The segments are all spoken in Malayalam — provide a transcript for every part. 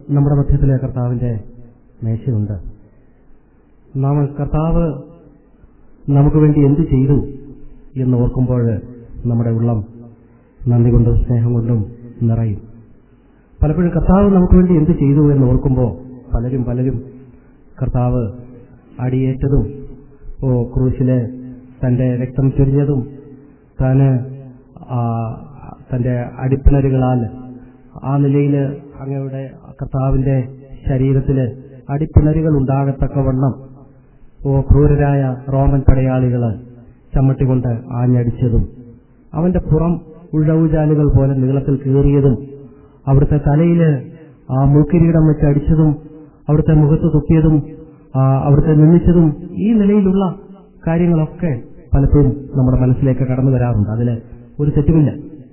നമ്മുടെ മധ്യത്തിലെ കർത്താവിന്റെ മേശയുണ്ട് നാം കർത്താവ് നമുക്ക് വേണ്ടി എന്ത് ചെയ്തു എന്ന് ഓർക്കുമ്പോൾ നമ്മുടെ ഉള്ളം നന്ദി കൊണ്ടും സ്നേഹം കൊണ്ടും നിറയും പലപ്പോഴും കർത്താവ് നമുക്ക് വേണ്ടി എന്ത് ചെയ്തു എന്ന് ഓർക്കുമ്പോൾ പലരും പലരും കർത്താവ് അടിയേറ്റതും ഓ ക്രൂശിലെ തന്റെ രക്തം ചൊരിഞ്ഞതും താന് ആ, തന്റെ അടിപ്പിണരുകളാൽ ആ നിലയിൽ അങ്ങയുടെ കർത്താവിന്റെ ശരീരത്തില് അടിപ്പിണരുകൾ ഉണ്ടാകത്തക്കവണ്ണം ഓ ക്രൂരരായ റോമൻ പടയാളികള് ചമ്മട്ടികൊണ്ട് ആഞ്ഞടിച്ചതും അവന്റെ പുറം ഉഴവുചാലുകൾ പോലെ നീളത്തിൽ കീറിയതും അവിടുത്തെ തലയില് ആ മൂക്കിരീടം വെച്ച് അടിച്ചതും അവിടുത്തെ മുഖത്ത് തുപ്പിയതും ആ, അവിടുത്തെ നിന്ദിച്ചതും ഈ നിലയിലുള്ള കാര്യങ്ങളൊക്കെ പലപ്പോഴും നമ്മുടെ മനസ്സിലേക്ക് കടന്നു വരാറുണ്ട് അതിന് ഒരു തെറ്റുമില്ല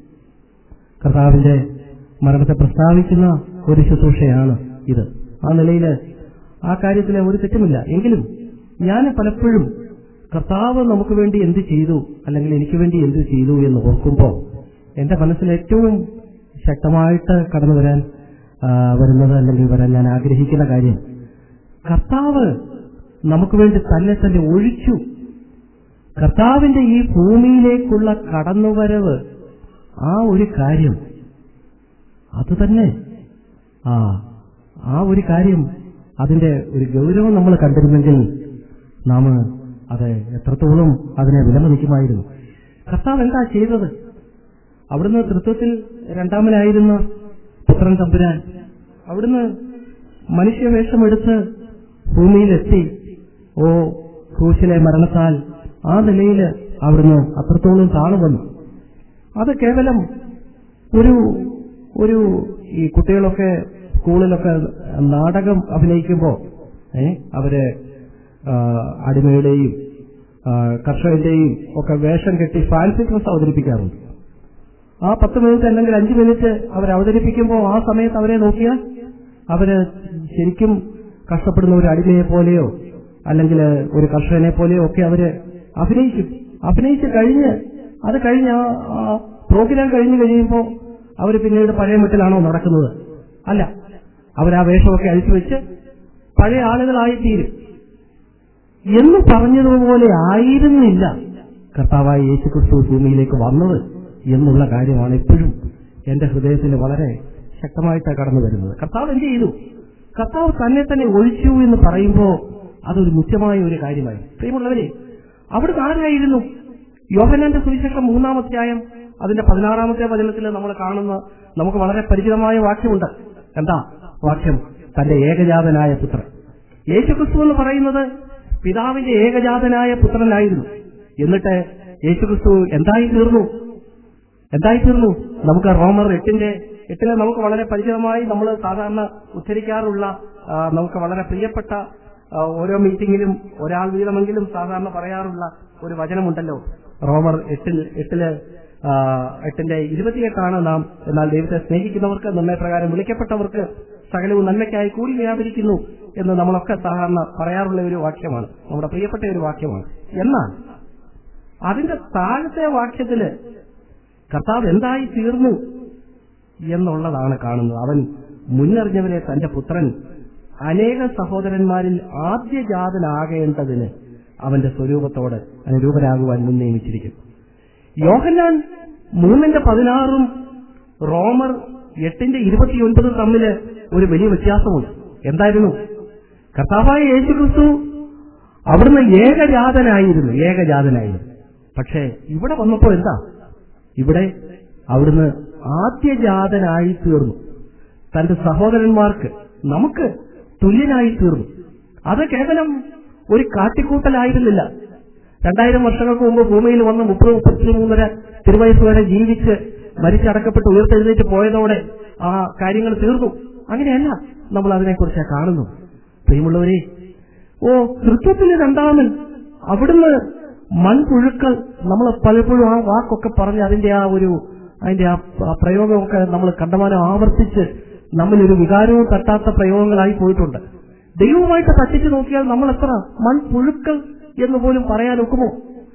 കർത്താവിന്റെ മരണത്തെ പ്രസ്താവിക്കുന്ന ഒരു ശുശ്രൂഷയാണ് ഇത് ആ നിലയിൽ ആ കാര്യത്തിൽ ഒരു തെറ്റുമില്ല എങ്കിലും ഞാൻ പലപ്പോഴും കർത്താവ് നമുക്ക് വേണ്ടി എന്ത് ചെയ്തു അല്ലെങ്കിൽ എനിക്ക് വേണ്ടി എന്ത് ചെയ്തു എന്ന് ഓർക്കുമ്പോൾ എന്റെ മനസ്സിൽ ഏറ്റവും ശക്തമായിട്ട് കടന്നു വരാൻ ആ, വരുന്നത് അല്ലെങ്കിൽ വരാൻ ഞാൻ ആഗ്രഹിക്കുന്ന കാര്യം കർത്താവ് നമുക്ക് വേണ്ടി തന്നെ തന്നെ ഒഴിച്ചു കർത്താവിന്റെ ഈ ഭൂമിയിലേക്കുള്ള കടന്നുവരവ് ആ ഒരു കാര്യം അത് തന്നെ ആ ആ ഒരു കാര്യം അതിന്റെ ഒരു ഗൗരവം നമ്മൾ കണ്ടിരുന്നെങ്കിൽ നാം അത് എത്രത്തോളം അതിനെ വിലമതിക്കുമായിരുന്നു കർത്താവ് എന്താ ചെയ്തത് അവിടുന്ന് തൃത്വത്തിൽ രണ്ടാമനായിരുന്ന പുത്രൻ തമ്പുരാൻ അവിടുന്ന് മനുഷ്യവേഷമെടുത്ത് ഭൂമിയിലെത്തി ഓ ക്രൂശിലെ മരണത്താൽ ആ നിലയിൽ അവിടുന്ന് അത്രത്തോളം താണു വന്നു അത് കേവലം ഒരു ഒരു ഈ കുട്ടികളൊക്കെ സ്കൂളിലൊക്കെ നാടകം അഭിനയിക്കുമ്പോ ഏ അവര് ആ, അടിമയുടെയും ആ, കർഷകന്റെയും ഒക്കെ വേഷം കെട്ടി ഫാൻസി ഡ്രസ് അവതരിപ്പിക്കാറുണ്ട് ആ പത്ത് മിനിറ്റ് അല്ലെങ്കിൽ അഞ്ച് മിനിറ്റ് അവർ അവതരിപ്പിക്കുമ്പോൾ ആ സമയത്ത് അവരെ നോക്കിയാൽ അവര് ശരിക്കും കഷ്ടപ്പെടുന്ന ഒരു അടിമയെ പോലെയോ അല്ലെങ്കിൽ ഒരു കർഷകനെ പോലെയോ ഒക്കെ അവര് അഭിനയിക്കും അഭിനയിച്ച് കഴിഞ്ഞ് അത് കഴിഞ്ഞ് ആ ആ പ്രോഗ്രാം കഴിഞ്ഞു കഴിയുമ്പോൾ അവർ പിന്നീട് പഴയ മട്ടിലാണോ നടക്കുന്നത് അല്ല അവർ ആ വേഷമൊക്കെ അഴിച്ചു വെച്ച് പഴയ ആളുകളായി തീരും എന്ന് പറഞ്ഞതുപോലെ ആയിരുന്നില്ല കർത്താവായ യേശുക്രിസ്തു ഭൂമിയിലേക്ക് വന്നത് എന്നുള്ള കാര്യമാണ് എപ്പോഴും എന്റെ ഹൃദയത്തിൽ വളരെ ശക്തമായിട്ട് കടന്നു വരുന്നത് കർത്താവ് എന്ത് ചെയ്തു കർത്താവ് തന്നെ തന്നെ ഒഴിച്ചു എന്ന് പറയുമ്പോൾ അതൊരു മുഖ്യമായ ഒരു കാര്യമായി പ്രിയമുള്ളവരെ അവിടുന്ന് ആരായിരുന്നു യോഹനാന്റെ സുവിശേഷം മൂന്നാം അധ്യായം അതിന്റെ പതിനാറാമത്തെ വചനത്തിൽ നമ്മൾ കാണുന്ന നമുക്ക് വളരെ പരിചിതമായ വാക്യമുണ്ട് എന്താ വാക്യം തന്റെ ഏകജാതനായ പുത്രൻ യേശുക്രിസ്തു എന്ന് പറയുന്നത് പിതാവിന്റെ ഏകജാതനായ പുത്രനായിരുന്നു എന്നിട്ട് യേശുക്രിസ്തു എന്തായി തീർന്നു എന്തായി തീർന്നു നമുക്ക് റോമർ എട്ടിന്റെ എട്ടിലെ നമുക്ക് വളരെ പരിചിതമായി നമ്മൾ സാധാരണ ഉച്ചരിക്കാറുള്ള ആ, നമുക്ക് വളരെ പ്രിയപ്പെട്ട ആ, ഓരോ മീറ്റിംഗിലും ഒരാൾ വീതമെങ്കിലും സാധാരണ പറയാറുള്ള ഒരു വചനമുണ്ടല്ലോ റോമർ എട്ടിൽ എട്ടില് ആ, എട്ടിന്റെ ഇരുപത്തിയെട്ടാണ് നാം എന്നാൽ ദൈവത്തെ സ്നേഹിക്കുന്നവർക്ക് നിർണയപ്രകാരം വിളിക്കപ്പെട്ടവർക്ക് സകലവും നന്മയ്ക്കായി കൂടി വ്യാപരിക്കുന്നു എന്ന് നമ്മളൊക്കെ സാധാരണ പറയാറുള്ള ഒരു വാക്യമാണ് നമ്മുടെ പ്രിയപ്പെട്ട ഒരു വാക്യമാണ് എന്നാൽ അതിന്റെ താഴത്തെ വാക്യത്തില് കർത്താവ് എന്തായി തീർന്നു എന്നുള്ളതാണ് കാണുന്നത് അവൻ മുന്നറിഞ്ഞവരെ തന്റെ പുത്രൻ അനേക സഹോദരന്മാരിൽ ആദ്യജാതനാകേണ്ടതിന് അവന്റെ സ്വരൂപത്തോട് അനുരൂപരാകുവാൻ മുൻ നിയമിച്ചിരിക്കുന്നു യോഹന്നാൻ മൂന്നിന്റെ പതിനാറും റോമർ എട്ടിന്റെ ഇരുപത്തിയൊൻപതും തമ്മില് ഒരു വലിയ വ്യത്യാസമുണ്ട് എന്തായിരുന്നു കർത്താവായ യേശു ക്രിസ്തു അവിടുന്ന് ഏകജാതനായിരുന്നു ഏകജാതനായിരുന്നു പക്ഷേ ഇവിടെ വന്നപ്പോൾ എന്താ ഇവിടെ അവിടുന്ന് ആദ്യജാതനായി തീർന്നു തന്റെ സഹോദരന്മാർക്ക് നമുക്ക് തുല്യനായി തീർന്നു അത് കേവലം ഒരു കാട്ടിക്കൂട്ടലായിരുന്നില്ല രണ്ടായിരം വർഷങ്ങൾക്ക് മുമ്പ് ഭൂമിയിൽ വന്ന് മുപ്പത് മുപ്പത്തി മൂന്നര തിരുവയസ് വരെ ജീവിച്ച് മരിച്ചടക്കപ്പെട്ട് ഉയർത്തെഴുന്നേറ്റ് പോയതോടെ ആ കാര്യങ്ങൾ തീർന്നു അങ്ങനെയല്ല നമ്മൾ അതിനെക്കുറിച്ച് കാണുന്നു പ്രിയമുള്ളവരെ ഓ തൃത്വത്തിന് രണ്ടാമൻ അവിടുന്ന് മൺപുഴുക്കൾ നമ്മൾ പലപ്പോഴും ആ വാക്കൊക്കെ പറഞ്ഞ് അതിന്റെ ആ ഒരു അതിന്റെ ആ ആ പ്രയോഗമൊക്കെ നമ്മൾ കണ്ടമാനം ആവർത്തിച്ച് നമ്മിലൊരു വികാരവും തട്ടാത്ത പ്രയോഗങ്ങളായി പോയിട്ടുണ്ട് ദൈവവുമായിട്ട് തട്ടിച്ചു നോക്കിയാൽ നമ്മൾ എത്ര മൺപുഴുക്കൾ എന്ന് പോലും പറയാൻ ഒക്കുമോ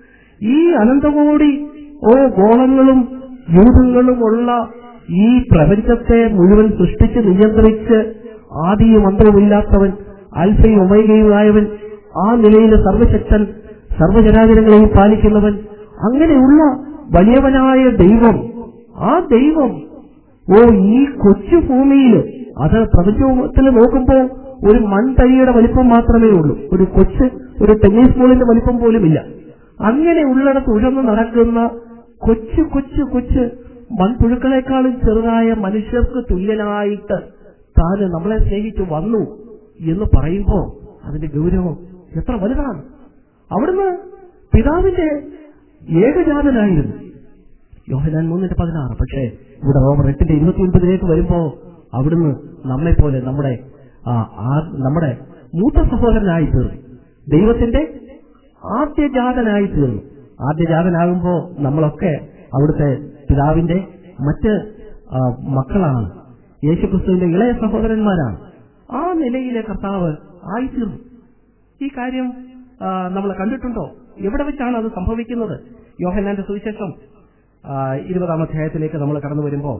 ഈ അനന്തകോടി ഓ ഗോളങ്ങളും യൂഥങ്ങളും ഉള്ള ഈ പ്രപഞ്ചത്തെ മുഴുവൻ സൃഷ്ടിച്ച് നിയന്ത്രിച്ച് ആദിയും അന്തവുമില്ലാത്തവൻ അൽഫയും ഒമൈകയുമായവൻ ആ നിലയിൽ സർവശക്തൻ സർവചരാചരങ്ങളെയും പാലിക്കുന്നവൻ അങ്ങനെയുള്ള വലിയവനായ ദൈവം ആ ദൈവം ഓ ഈ കൊച്ചു ഭൂമിയിൽ അത് പ്രപഞ്ചത്തിൽ നോക്കുമ്പോൾ ഒരു മൺതരിയുടെ വലിപ്പം മാത്രമേ ഉള്ളൂ ഒരു കൊച്ച് ഒരു ടെന്നീസ് ബോളിന്റെ വലിപ്പം പോലുമില്ല അങ്ങനെ ഉള്ളിടത്ത് ഉഴന്നു നടക്കുന്ന കൊച്ചു കൊച്ചു കൊച്ചു മൺപുഴുക്കളെക്കാളും ചെറുതായ മനുഷ്യർക്ക് തുല്യനായിട്ട് താന് നമ്മളെ സ്നേഹിച്ചു വന്നു എന്ന് പറയുമ്പോൾ അതിന്റെ ഗൗരവം എത്ര വലുതാണ് അവിടുന്ന് പിതാവിന്റെ ഏകജാതനായിരുന്നു യോഹനാൻ മൂന്നിന്റെ പതിനാറ് പക്ഷേ ഇവിടെ റോമർ എട്ടിന്റെ ഇരുപത്തി ഒൻപതിലേക്ക് വരുമ്പോ അവിടുന്ന് നമ്മെ പോലെ നമ്മുടെ ആ, ആ- നമ്മുടെ മൂത്ത സഹോദരനായി തീർന്നു ദൈവത്തിന്റെ ആദ്യജാതനായി തീർന്നു ആദ്യജാതനാകുമ്പോ നമ്മളൊക്കെ അവിടുത്തെ പിതാവിന്റെ മറ്റ് ആ, മക്കളാണ് യേശുക്രിസ്തുവിന്റെ ഇളയ സഹോദരന്മാരാണ് ആ നിലയിലെ കർത്താവ് ആയിത്തീർന്നു ഈ കാര്യം നമ്മൾ കണ്ടിട്ടുണ്ടോ എവിടെ വെച്ചാണ് അത് സംഭവിക്കുന്നത് യോഹന്നാന്റെ സുവിശേഷം ആ, ഇരുപതാം അധ്യായത്തിലേക്ക് നമ്മൾ കടന്നു വരുമ്പോൾ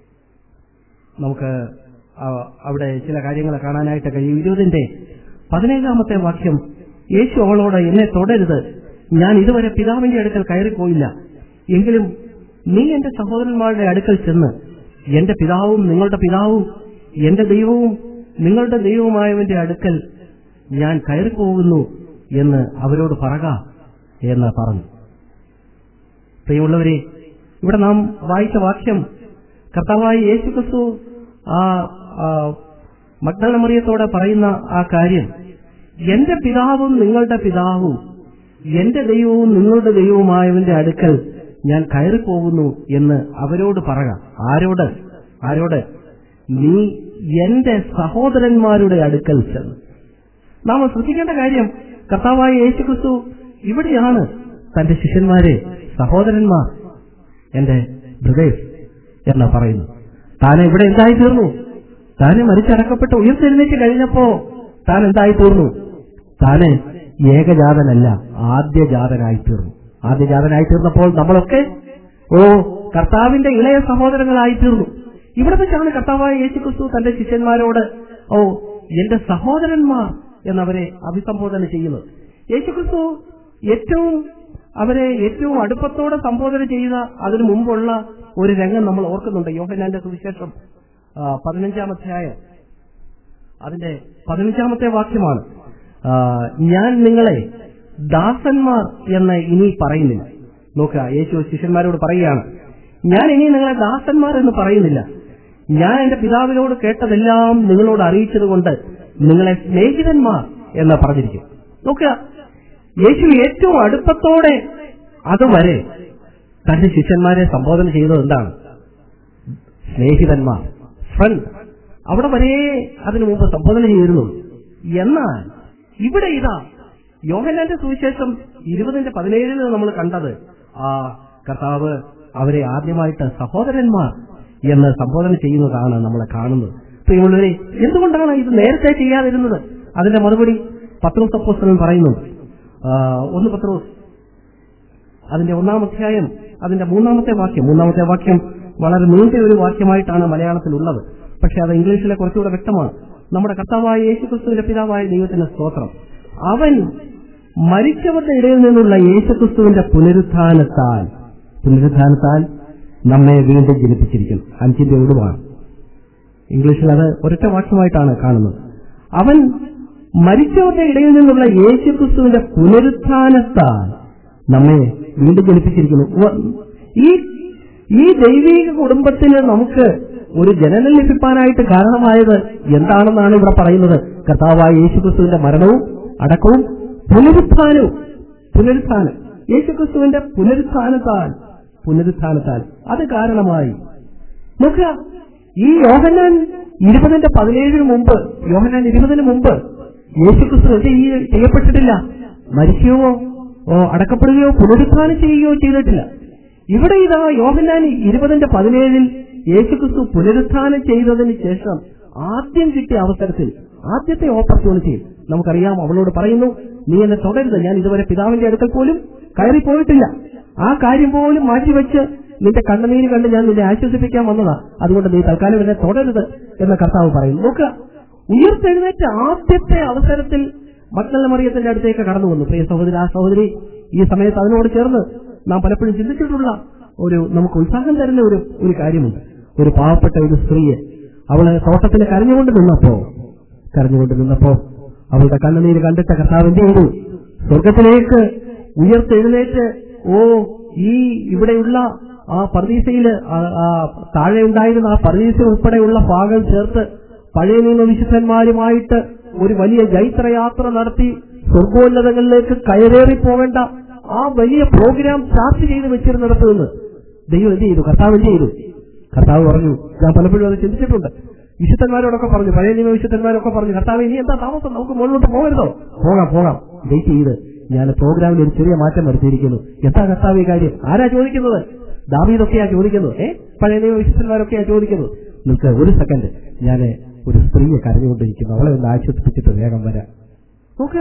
നമുക്ക് ആ, അവിടെ ചില കാര്യങ്ങൾ കാണാനായിട്ട് കഴിയും ഇരുപതിന്റെ പതിനേഴാമത്തെ വാക്യം യേശു അവളോട് എന്നെ തൊടരുത് ഞാൻ ഇതുവരെ പിതാവിന്റെ അടുക്കൽ കയറിപ്പോയില്ല എങ്കിലും നീ എന്റെ സഹോദരന്മാരുടെ അടുക്കൽ ചെന്ന് എന്റെ പിതാവും നിങ്ങളുടെ പിതാവും എന്റെ ദൈവവും നിങ്ങളുടെ ദൈവവുമായവന്റെ അടുക്കൽ ഞാൻ കയറിപ്പോകുന്നു എന്ന് അവരോട് പറക എന്ന് പറഞ്ഞു പ്രിയമുള്ളവരെ ഇവിടെ നാം വായിച്ച വാക്യം കർത്താവായ യേശു ക്രിസ്തു ആ ആ, മഗ്ദല മറിയത്തോടെ പറയുന്ന ആ കാര്യം എന്റെ പിതാവും നിങ്ങളുടെ പിതാവും എന്റെ ദൈവവും നിങ്ങളുടെ ദൈവവുമായവന്റെ അടുക്കൽ ഞാൻ കയറിപ്പോകുന്നു എന്ന് അവരോട് പറക ആരോട് ആരോട് നീ എന്റെ സഹോദരന്മാരുടെ അടുക്കൽ ചെന്ന് നാം ശ്രദ്ധിക്കേണ്ട കാര്യം കർത്താവായ യേശു ക്രിസ്തു ഇവിടെയാണ് തന്റെ ശിഷ്യന്മാരെ സഹോദരന്മാർ എന്റെ ബ്രദേഴ്സ് എന്ന് പറയുന്നു താൻ ഇവിടെ എന്തായി തീർന്നു താന് മരിച്ചടക്കപ്പെട്ട് ഉയർത്തെഴുന്നേറ്റ് കഴിഞ്ഞപ്പോ താൻ എന്തായി തീർന്നു താന് ഏകജാതനല്ല ആദ്യജാതനായി തീർന്നു ആദ്യജാതനായി തീർന്നപ്പോൾ നമ്മളൊക്കെ ഓ കർത്താവിന്റെ ഇളയ സഹോദരങ്ങളായി തീർന്നു ഇവിടെ വെച്ചാണ് കർത്താവായ യേശു ക്രിസ്തു തന്റെ ശിഷ്യന്മാരോട് ഓ എന്റെ സഹോദരന്മാർ എന്നവരെ അഭിസംബോധന ചെയ്യുന്നത് യേശു ക്രിസ്തു ഏറ്റവും അവരെ ഏറ്റവും അടുപ്പത്തോടെ സംബോധന ചെയ്ത അതിനു മുമ്പുള്ള ഒരു രംഗം നമ്മൾ ഓർക്കുന്നുണ്ട് യോഹനാന്റെ സുവിശേഷം ആ, പതിനഞ്ചാം അധ്യായം അതിന്റെ പതിനഞ്ചാമത്തെ വാക്യമാണ് ആ, ഞാൻ നിങ്ങളെ ദാസന്മാർ എന്ന് ഇനി പറയുന്നില്ല നോക്കുക യേശു ശിഷ്യന്മാരോട് പറയുകയാണ് ഞാൻ ഇനി നിങ്ങളെ ദാസന്മാർ എന്ന് പറയുന്നില്ല ഞാൻ എന്റെ പിതാവിനോട് കേട്ടതെല്ലാം നിങ്ങളോട് അറിയിച്ചതുകൊണ്ട് നിങ്ങളെ സ്നേഹിതന്മാർ എന്ന് പറഞ്ഞിരിക്കും നോക്കുക യേശു ഏറ്റവും അടുപ്പത്തോടെ അതുവരെ തന്റെ ശിഷ്യന്മാരെ സംബോധന ചെയ്തത് എന്താണ് സ്നേഹിതന്മാർ ഫ്രണ്ട് അവിടെ വരെ അതിനു മുമ്പ് സംബോധന ചെയ്തിരുന്നു എന്നാൽ ഇവിടെ ഇതാ യോഹനാന്റെ സുവിശേഷം ഇരുപതിന്റെ പതിനേഴിൽ നമ്മൾ കണ്ടത് ആ കർത്താവ് അവരെ ആദ്യമായിട്ട് സഹോദരന്മാർ എന്ന് സംബോധന ചെയ്യുന്നതാണ് നമ്മൾ കാണുന്നത് പ്രിയമുള്ളവരെ എന്തുകൊണ്ടാണ് ഇത് നേരത്തെ ചെയ്യാതിരുന്നത് അതിന്റെ മറുപടി പത്രോസ് അപ്പോസ്തലൻ പറയുന്നു ആ, ഒന്ന് പത്രോസ് അതിന്റെ ഒന്നാം അധ്യായം അതിന്റെ മൂന്നാമത്തെ വാക്യം മൂന്നാമത്തെ വാക്യം വളരെ നീണ്ട ഒരു വാക്യമായിട്ടാണ് മലയാളത്തിലുള്ളത് പക്ഷെ അത് ഇംഗ്ലീഷിലെ കുറച്ചുകൂടെ വ്യക്തമാണ് നമ്മുടെ കർത്താവായ യേശുക്രിസ്തുവിന്റെ പിതാവായ ദൈവത്തിന്റെ സ്തോത്രം അവൻ മരിച്ചവരുടെ ഇടയിൽ നിന്നുള്ള യേശുക്രിസ്തുവിന്റെ പുനരുത്ഥാനത്താൽ പുനരുത്ഥാനത്താൽ നമ്മെ വീണ്ടും ജനിപ്പിച്ചിരിക്കുന്നു അഞ്ചിന്റെ ഒടുവാണ് ഇംഗ്ലീഷിൽ അത് ഒരൊറ്റ വാക്യമായിട്ടാണ് കാണുന്നത് അവൻ മരിച്ചവരുടെ ഇടയിൽ നിന്നുള്ള യേശുക്രിസ്തുവിന്റെ പുനരുത്ഥാനത്താൽ നമ്മെ വീണ്ടും ജനിപ്പിച്ചിരിക്കുന്നു വ- ഈ ഈ ദൈവിക കുടുംബത്തിന് നമുക്ക് ഒരു ജനനം ലഭിക്കാനായിട്ട് കാരണമായത് എന്താണെന്നാണ് ഇവിടെ പറയുന്നത് കർത്താവായ യേശുക്രിസ്തുവിന്റെ മരണവും അടക്കവും പുനരുത്ഥാനവും പുനരുത്ഥാനം യേശുക്രിസ്തുവിന്റെ പുനരുത്ഥാനത്താൽ പുനരുത്ഥാനത്താൽ അത് കാരണമായി നോക്കുക ഈ യോഹന്നാൻ ഇരുപതിന്റെ പതിനേഴിന് മുമ്പ് യോഹന്നാൻ ഇരുപതിന് മുമ്പ് യേശുക്രിസ്തു എന്ത് ചെയ്യ- ചെയ്യപ്പെട്ടിട്ടില്ല മരിക്കുകയോ ഓ അടക്കപ്പെടുകയോ പുനരുത്ഥാനം ചെയ്യുകയോ ചെയ്തിട്ടില്ല ഇവിടെ ഇതാ യോഹന്നാൻ ഇരുപതിന്റെ പതിനേഴിൽ യേശുക്രിസ്തു പുനരുത്ഥാനം ചെയ്തതിന് ശേഷം ആദ്യം കിട്ടിയ അവസരത്തിൽ ആദ്യത്തെ ഓപ്പർച്യൂണിറ്റിയിൽ നമുക്കറിയാം അവളോട് പറയുന്നു നീ എന്നെ തുടരുത് ഞാൻ ഇതുവരെ പിതാവിന്റെ അടുക്കൽ പോലും കയറി പോയിട്ടില്ല ആ കാര്യം പോലും മാറ്റിവെച്ച് നിന്റെ കണ്ണുനീര് കണ്ട് ഞാൻ നിന്നെ ആശ്വസിപ്പിക്കാൻ വന്നതാ അതുകൊണ്ട് നീ തൽക്കാലം എന്നെ തുടരുത് എന്ന് കർത്താവ് പറയുന്നു നോക്കുക ഉയർത്തെഴുന്നേറ്റ ആദ്യത്തെ അവസരത്തിൽ മക്കളുടെ മറിയത്തിന്റെ അടുത്തേക്ക് കടന്നു വന്നു പ്രിയ സഹോദരി ആ സഹോദരി ഈ സമയത്ത് അതിനോട് ചേർന്ന് നാം പലപ്പോഴും ചിന്തിച്ചിട്ടുള്ള ഒരു നമുക്ക് ഉത്സാഹം തരുന്ന ഒരു ഒരു കാര്യമുണ്ട് ഒരു പാവപ്പെട്ട ഒരു സ്ത്രീയെ അവള് തോട്ടത്തിൽ കരഞ്ഞുകൊണ്ട് നിന്നപ്പോ കരഞ്ഞുകൊണ്ട് നിന്നപ്പോ അവളുടെ കണ്ണുനീര് കണ്ടിട്ട് കർത്താവ് എന്ത് ചെയ്തു സ്വർഗത്തിലേക്ക് ഉയർത്തെഴുന്നേറ്റ് ഓ ഈ ഇവിടെയുള്ള ആ പർദീസയില് ആ- ആ താഴെ ഉണ്ടായിരുന്ന ആ പർദീസ ഉൾപ്പെടെയുള്ള ഭാഗം ചേർത്ത് പഴയ നിയമ വിശുദ്ധന്മാരുമായിട്ട് ഒരു വലിയ ജൈത്രയാത്ര നടത്തി സ്വർഗോന്നതങ്ങളിലേക്ക് കയറേറി പോകേണ്ട ആ വലിയ പ്രോഗ്രാം ചാർട്ട് ചെയ്ത് വെച്ചിരുന്നിടത്ത് നിന്ന് ദൈവം എന്ത് ചെയ്തു കർത്താവ് എന്ത് ചെയ്തു കർത്താവ് പറഞ്ഞു ഞാൻ പലപ്പോഴും അത് ചിന്തിച്ചിട്ടുണ്ട് വിശുദ്ധന്മാരോടൊക്കെ പറഞ്ഞു പഴയ നിയമ വിശുദ്ധന്മാരൊക്കെ പറഞ്ഞു കർത്താവ് ഇനി എന്താ താമസം നമുക്ക് മുകളിലോട്ട് പോകരുതോ പോകാം പോകാം വെയിറ്റ് ചെയ്ത് ഞാൻ പ്രോഗ്രാമിൽ ഒരു ചെറിയ മാറ്റം വരുത്തിയിരിക്കുന്നു എന്താ കർത്താവ് ഈ കാര്യം ആരാ ചോദിക്കുന്നത് ദാവീദൊക്കെയാ ചോദിക്കുന്നത് ഏ പഴയ നിയമ വിശുദ്ധന്മാരൊക്കെയാ ചോദിക്കുന്നത് നിങ്ങൾക്ക് ഒരു സെക്കൻഡ് ഞാൻ ഒരു സ്ത്രീയെ കരഞ്ഞുകൊണ്ടിരിക്കുന്നു അവളെ ഒന്ന് ആശ്വസിപ്പിച്ചിട്ട് വേഗം വരാം നോക്കുക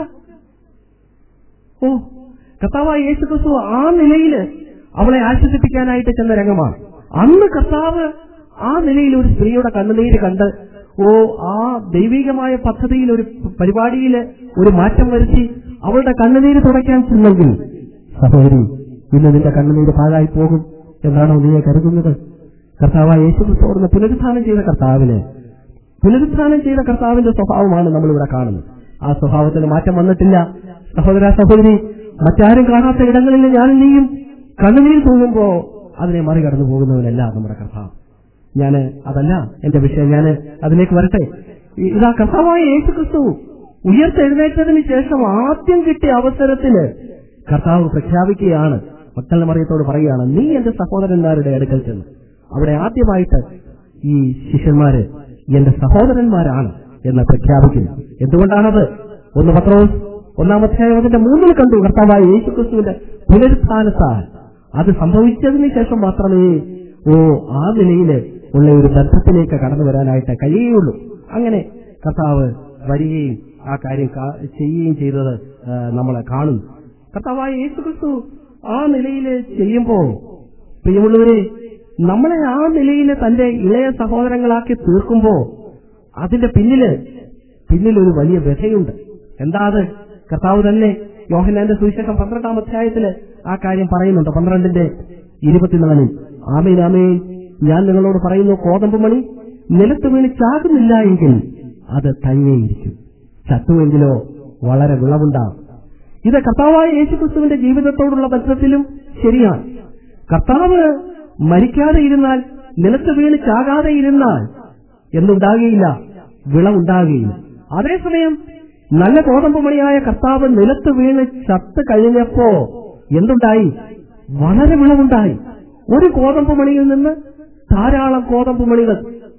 ഓ കർത്താവായ യേശു ക്രിസ്തു ആ നിലയിൽ അവളെ ആശ്വസിപ്പിക്കാനായിട്ട് ചെന്ന രംഗമാണ് അന്ന് കർത്താവ് ആ നിലയിൽ ഒരു സ്ത്രീയുടെ കണ്ണുനീര് കണ്ട് ഓ ആ ദൈവികമായ പദ്ധതിയിൽ ഒരു പരിപാടിയിൽ ഒരു മാറ്റം വരുത്തി അവളുടെ കണ്ണുനീര് തുടയ്ക്കാൻ ചെന്നെങ്കിൽ സഹോദരി ഇന്ന് നിന്റെ കണ്ണുനീര് പാഴായി പോകും എന്നാണോ നീ കരുതുന്നത് കർത്താവായ യേശു ക്രിസ്തു അവിടുന്ന് പുനരുദ്ധാനം ചെയ്ത കർത്താവിന് പുനരുദ്ധാനം ചെയ്ത കർത്താവിന്റെ സ്വഭാവമാണ് നമ്മളിവിടെ കാണുന്നത് ആ സ്വഭാവത്തിന് മാറ്റം വന്നിട്ടില്ല സഹോദര സഹോദരി മറ്റാരും കാണാത്ത ഇടങ്ങളിൽ ഞാനും നീയും കണ്ണുനീർ തൂങ്ങുമ്പോ അതിനെ മറികടന്നു പോകുന്നവനല്ല നമ്മുടെ കർത്താവ് ഞാന് അതല്ല എന്റെ വിഷയം ഞാന് അതിലേക്ക് വരട്ടെ ഈ- ഇതാ കർത്താവായ യേശു ക്രിസ്തു ഉയർത്തെഴുന്നേറ്റതിന് ശേഷം ആദ്യം കിട്ടിയ അവസരത്തില് കർത്താവ് പ്രഖ്യാപിക്കുകയാണ് മക്കളുടെ മറിയത്തോട് പറയുകയാണ് നീ എന്റെ സഹോദരന്മാരുടെ അടുക്കൽ ചെന്ന് അവിടെ ആദ്യമായിട്ട് ഈ ശിഷ്യന്മാര് എന്റെ സഹോദരന്മാരാണ് എന്ന് പ്രഖ്യാപിക്കുന്നു എന്തുകൊണ്ടാണത് ഒന്ന് പത്രോസ് ഒന്നാമത്തെ അതിന്റെ മൂന്നിൽ കണ്ടു കർത്താവായ യേശു ക്രിസ്തുവിന്റെ പുനരുത്ഥാനത്താൽ അത് സംഭവിച്ചതിന് ശേഷം മാത്രമേ ഓ ആ നിലയില് ഉള്ള ഒരു ബന്ധത്തിലേക്ക് കടന്നു വരാനായിട്ട് കഴിയുകയുള്ളൂ അങ്ങനെ കർത്താവ് വരികയും ആ കാര്യം കാ- ചെയ്യുകയും ചെയ്തത് ആ, നമ്മളെ കാണുന്നു കർത്താവായ യേശു ക്രിസ്തു ആ നിലയിൽ ചെയ്യുമ്പോ പ്രിയമുള്ളവരെ നമ്മളെ ആ നിലയിൽ തന്റെ ഇളയ സഹോദരങ്ങളാക്കി തീർക്കുമ്പോ അതിന്റെ പിന്നില് പിന്നിൽ ഒരു വലിയ വ്യഥയുണ്ട് എന്താ അത് കർത്താവ് തന്നെ യോഹനാന്റെ സുവിശേഷം പന്ത്രണ്ടാം അധ്യായത്തില് ആ കാര്യം പറയുന്നുണ്ട് പന്ത്രണ്ടിന്റെ ഇരുപത്തിനാലിൽ ആമേൻ ആമേൻ ഞാൻ നിങ്ങളോട് പറയുന്നു കോതമ്പ് മണി നിലത്ത് വീണ് ചാകുന്നില്ല എങ്കിൽ അത് തനിയെയിരിക്കും ചത്തുവെങ്കിലോ വളരെ വിളവുണ്ടാകും ഇത് കർത്താവായ യേശുക്രിസ്തുവിന്റെ ജീവിതത്തോടുള്ള ബന്ധത്തിലും ശരിയാണ് കർത്താവ് മരിക്കാതെ ഇരുന്നാൽ നിലത്ത് വീണ് ചാകാതെ ഇരുന്നാൽ എന്തുണ്ടാകുകയില്ല വിളവുണ്ടാകുകയില്ല അതേസമയം നല്ല കോതമ്പുമണിയായ കർത്താവ് നിലത്ത് വീണ് ചത്ത് കഴിഞ്ഞപ്പോ എന്തുണ്ടായി വളരെ വിളവുണ്ടായി ഒരു കോതമ്പുമണിയിൽ നിന്ന് ധാരാളം കോതമ്പുമണികൾ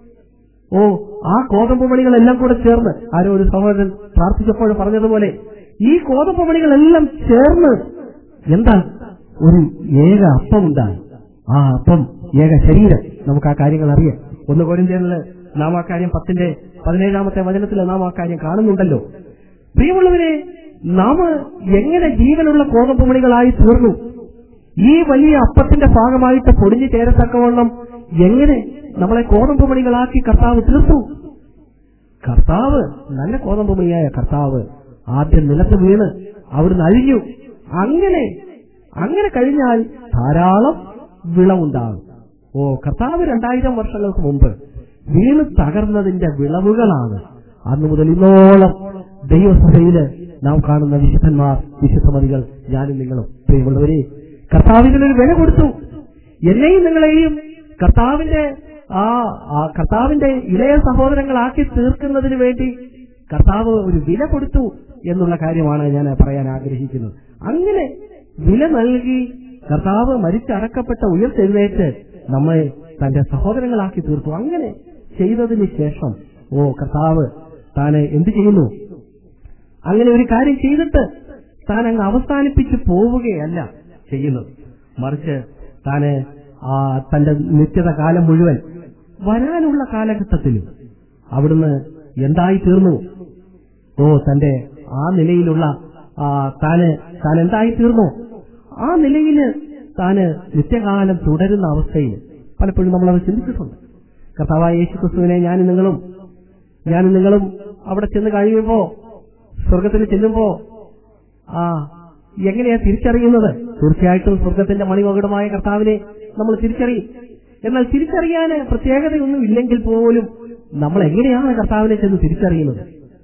ഓ ആ കോതമ്പുമണികളെല്ലാം കൂടെ ചേർന്ന് ആരോ ഒരു സഹോദരൻ പ്രാർത്ഥിച്ചപ്പോൾ പറഞ്ഞതുപോലെ ഈ കോതമ്പുമണികളെല്ലാം ചേർന്ന് എന്താ ഒരു ഏക അപ്പമുണ്ടായി ആ അപ്പം ഏക ശരീരം നമുക്ക് ആ കാര്യങ്ങൾ അറിയാം ഒന്ന് കോരിന്തേനില് നാം ആ കാര്യം പത്തിന്റെ പതിനേഴാമത്തെ വചനത്തിൽ നാം ആ കാര്യം കാണുന്നുണ്ടല്ലോ പ്രിയമുള്ളവരെ നാം എങ്ങനെ ജീവനുള്ള കോതമ്പുമണികളായി തീർന്നു ഈ വലിയ അപ്പത്തിന്റെ ഭാഗമായിട്ട് പൊടിഞ്ഞു ചേരത്തക്കവണ്ണം എങ്ങനെ നമ്മളെ കോതമ്പുമണികളാക്കി കർത്താവ് തീർത്തു കർത്താവ് നല്ല കോതമ്പുമണിയായ കർത്താവ് ആദ്യം നിലത്ത് വീണ് അവിടുന്ന് അഴിഞ്ഞു അങ്ങനെ അങ്ങനെ കഴിഞ്ഞാൽ ധാരാളം വിളവുണ്ടാകും ഓ കർത്താവ് രണ്ടായിരം വർഷങ്ങൾക്ക് മുമ്പ് വീണ് തകർന്നതിന്റെ വിളവുകളാണ് അന്നു മുതൽ ഇന്നോളം ദൈവസഭയില് നാം കാണുന്ന വിശുദ്ധന്മാർ വിശുദ്ധമതികൾ ഞാനും നിങ്ങളും പ്രിയമുള്ളവരെ കർത്താവിനൊരു വില കൊടുത്തു എന്നെയും നിങ്ങളെയും കർത്താവിന്റെ ആ ആ കർത്താവിന്റെ ഇളയ സഹോദരങ്ങളാക്കി തീർക്കുന്നതിന് വേണ്ടി കർത്താവ് ഒരു വില കൊടുത്തു എന്നുള്ള കാര്യമാണ് ഞാൻ പറയാൻ ആഗ്രഹിക്കുന്നത് അങ്ങനെ വില നൽകി കർത്താവ് മരിച്ചടക്കപ്പെട്ട ഉയർത്തെഴുന്നേറ്റ് നമ്മെ തന്റെ സഹോദരങ്ങളാക്കി തീർത്തു അങ്ങനെ ചെയ്തതിന് ശേഷം ഓ കർത്താവ് താന് എന്ത് ചെയ്യുന്നു അങ്ങനെ ഒരു കാര്യം ചെയ്തിട്ട് താൻ അങ്ങ് അവസാനിപ്പിച്ച് പോവുകയല്ല ചെയ്യുന്നത് മറിച്ച് താന് ആ തന്റെ നിത്യത കാലം മുഴുവൻ വരാനുള്ള കാലഘട്ടത്തിലും അവിടുന്ന് എന്തായി തീർന്നു ഓ തന്റെ ആ നിലയിലുള്ള ആ താന് താൻ എന്തായി തീർന്നു ആ നിലയില് താന് നിത്യകാലം തുടരുന്ന അവസ്ഥയിൽ പലപ്പോഴും നമ്മളത് ചിന്തിച്ചിട്ടുണ്ട് കർത്താവായ യേശു ക്രിസ്തുവിനെ ഞാൻ നിങ്ങളും ഞാൻ നിങ്ങളും അവിടെ ചെന്ന് കഴിയുമ്പോ സ്വർഗത്തിൽ ചെല്ലുമ്പോ ആ എങ്ങനെയാ തിരിച്ചറിയുന്നത് തീർച്ചയായിട്ടും സ്വർഗത്തിന്റെ മണിമകുടമായ കർത്താവിനെ നമ്മൾ തിരിച്ചറിയും എന്നാൽ തിരിച്ചറിയാന് പ്രത്യേകതയൊന്നും ഇല്ലെങ്കിൽ പോലും നമ്മൾ എങ്ങനെയാണ് കർത്താവിനെ ചെന്ന് തിരിച്ചറിയുന്നത്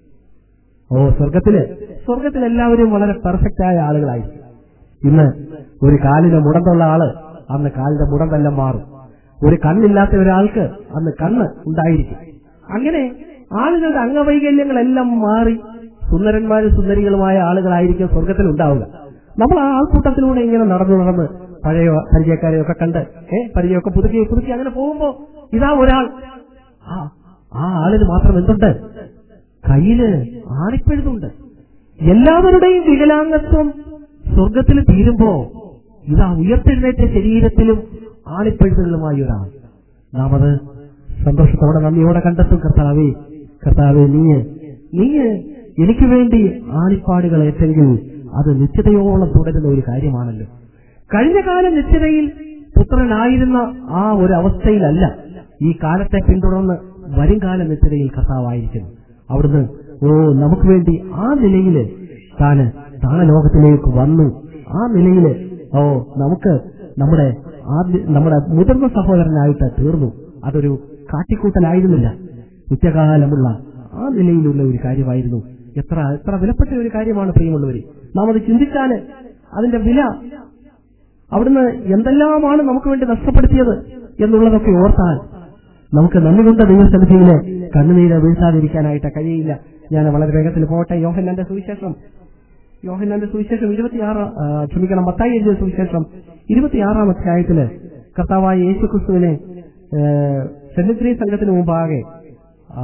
ഓ സ്വർഗത്തില് സ്വർഗത്തിൽ എല്ലാവരും വളരെ പെർഫെക്റ്റ് ആയ ആളുകളായി ഇന്ന് ഒരു കാലിന് മുടന്തുള്ള ആള് അന്ന് കാലിന്റെ മുടന്തെല്ലാം മാറും ഒരു കണ്ണില്ലാത്ത ഒരാൾക്ക് അന്ന് കണ്ണ് ഉണ്ടായിരിക്കും അങ്ങനെ ആളുകളുടെ അംഗവൈകല്യങ്ങളെല്ലാം മാറി സുന്ദരന്മാരും സുന്ദരികളുമായ ആളുകളായിരിക്കും സ്വർഗത്തിൽ ഉണ്ടാവുക നമ്മൾ ആ ആൾക്കൂട്ടത്തിലൂടെ ഇങ്ങനെ നടന്നു നടന്ന് പഴയ പരിചയക്കാരെയൊക്കെ കണ്ട് ഏ പരിചയമൊക്കെ പുതുക്കി പുതുക്കി അങ്ങനെ പോകുമ്പോ ഇതാ ഒരാൾ ആ ആ ആളിന് മാത്രം എന്തുണ്ട് കയ്യില് ആണിപ്പഴുതുണ്ട് എല്ലാവരുടെയും വികലാംഗത്വം സ്വർഗത്തിൽ തീരുമ്പോ ഇതാ ഉയർത്തെഴുന്നേറ്റ ശരീരത്തിലും ആണിപ്പഴുതുകളുമായി ഒരാൾ നാം അത് സന്തോഷത്തോടെ നന്ദിയോടെ കണ്ടെത്തും കർത്താവേ കർത്താവേ നീ നീ എനിക്ക് വേണ്ടി ആണിപ്പാടുകൾ ഏറ്റെങ്കിൽ അത് നിശ്ചിതയോളം തുടരുന്ന ഒരു കാര്യമാണല്ലോ കഴിഞ്ഞ കാല നിശ്ചിതയിൽ പുത്രനായിരുന്ന ആ ഒരു അവസ്ഥയിലല്ല ഈ കാലത്തെ പിന്തുടർന്ന് വരും കാല നിശ്ചിതയിൽ കർത്താവായിരിക്കുന്നു അവിടുന്ന് ഓ നമുക്ക് വേണ്ടി ആ നിലയില് താന് താന ലോകത്തിലേക്ക് വന്നു ആ നിലയില് ഓ നമുക്ക് നമ്മുടെ ആദ്യ നമ്മുടെ മുതിർന്ന സഹോദരനായിട്ട് തീർന്നു അതൊരു കാട്ടിക്കൂട്ടലായിരുന്നില്ല നിത്യകാലമുള്ള ആ നിലയിലുള്ള ഒരു കാര്യമായിരുന്നു എത്ര എത്ര വിലപ്പെട്ട ഒരു കാര്യമാണ് പ്രിയമുള്ളവര് നാം അത് ചിന്തിച്ചാല് അതിന്റെ വില അവിടുന്ന് എന്തെല്ലാമാണ് നമുക്ക് വേണ്ടി നഷ്ടപ്പെടുത്തിയത് എന്നുള്ളതൊക്കെ ഓർത്താൽ നമുക്ക് നന്ദി കൊണ്ട ദൈവസന്നിധിയില് കണ്ണുനീര് വീഴ്ത്താതിരിക്കാനായിട്ട് കഴിയില്ല ഞാൻ വളരെ വേഗത്തിൽ പോട്ടെ യോഹന്നാന്റെ സുവിശേഷം യോഹന്നാന്റെ സുവിശേഷം ഇരുപത്തിയാറ് ആ, ക്ഷമിക്കണം മത്തായി എഴുതിയ സുവിശേഷം ഇരുപത്തിയാറാം അധ്യായത്തില് കർത്താവായ യേശു ക്രിസ്തുവിനെ സെമിത്രി സംഘത്തിന് മുമ്പാകെ ആ,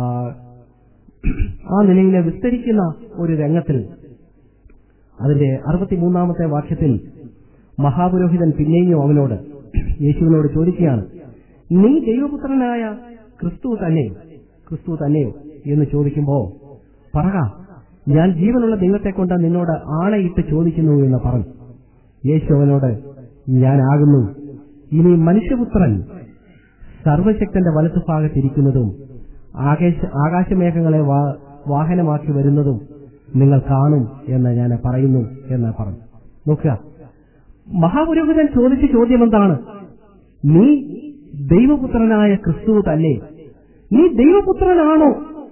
ആ നിലയിലെ വിസ്തരിക്കുന്ന ഒരു രംഗത്തിൽ അതിന്റെ അറുപത്തിമൂന്നാമത്തെ വാക്യത്തിൽ മഹാപുരോഹിതൻ പിന്നെയും അവനോട് യേശുവിനോട് ചോദിക്കുകയാണ് നീ ദൈവപുത്രനായ ക്രിസ്തു തന്നെയോ ക്രിസ്തു തന്നെയോ എന്ന് ചോദിക്കുമ്പോ പറക ഞാൻ ജീവനുള്ള ദൈവത്തെ കൊണ്ട് നിന്നോട് ആണയിട്ട് ചോദിക്കുന്നു എന്ന് പറഞ്ഞു യേശു അവനോട് ഞാനാകുന്നു ഇനി മനുഷ്യപുത്രൻ സർവശക്തന്റെ വലത്തുഭാഗത്തിരിക്കുന്നതും ആകാശ ആകാശമേഘങ്ങളെ വാ- വാഹനമാക്കി വരുന്നതും നിങ്ങൾ കാണും എന്ന് ഞാൻ പറയുന്നു എന്ന് പറഞ്ഞു നോക്കുക മഹാപുരോഹിതൻ ചോദിച്ച ചോദ്യം എന്താണ് നീ ദൈവപുത്രനായ ക്രിസ്തു തന്നെ നീ ദൈവപുത്രനാണോ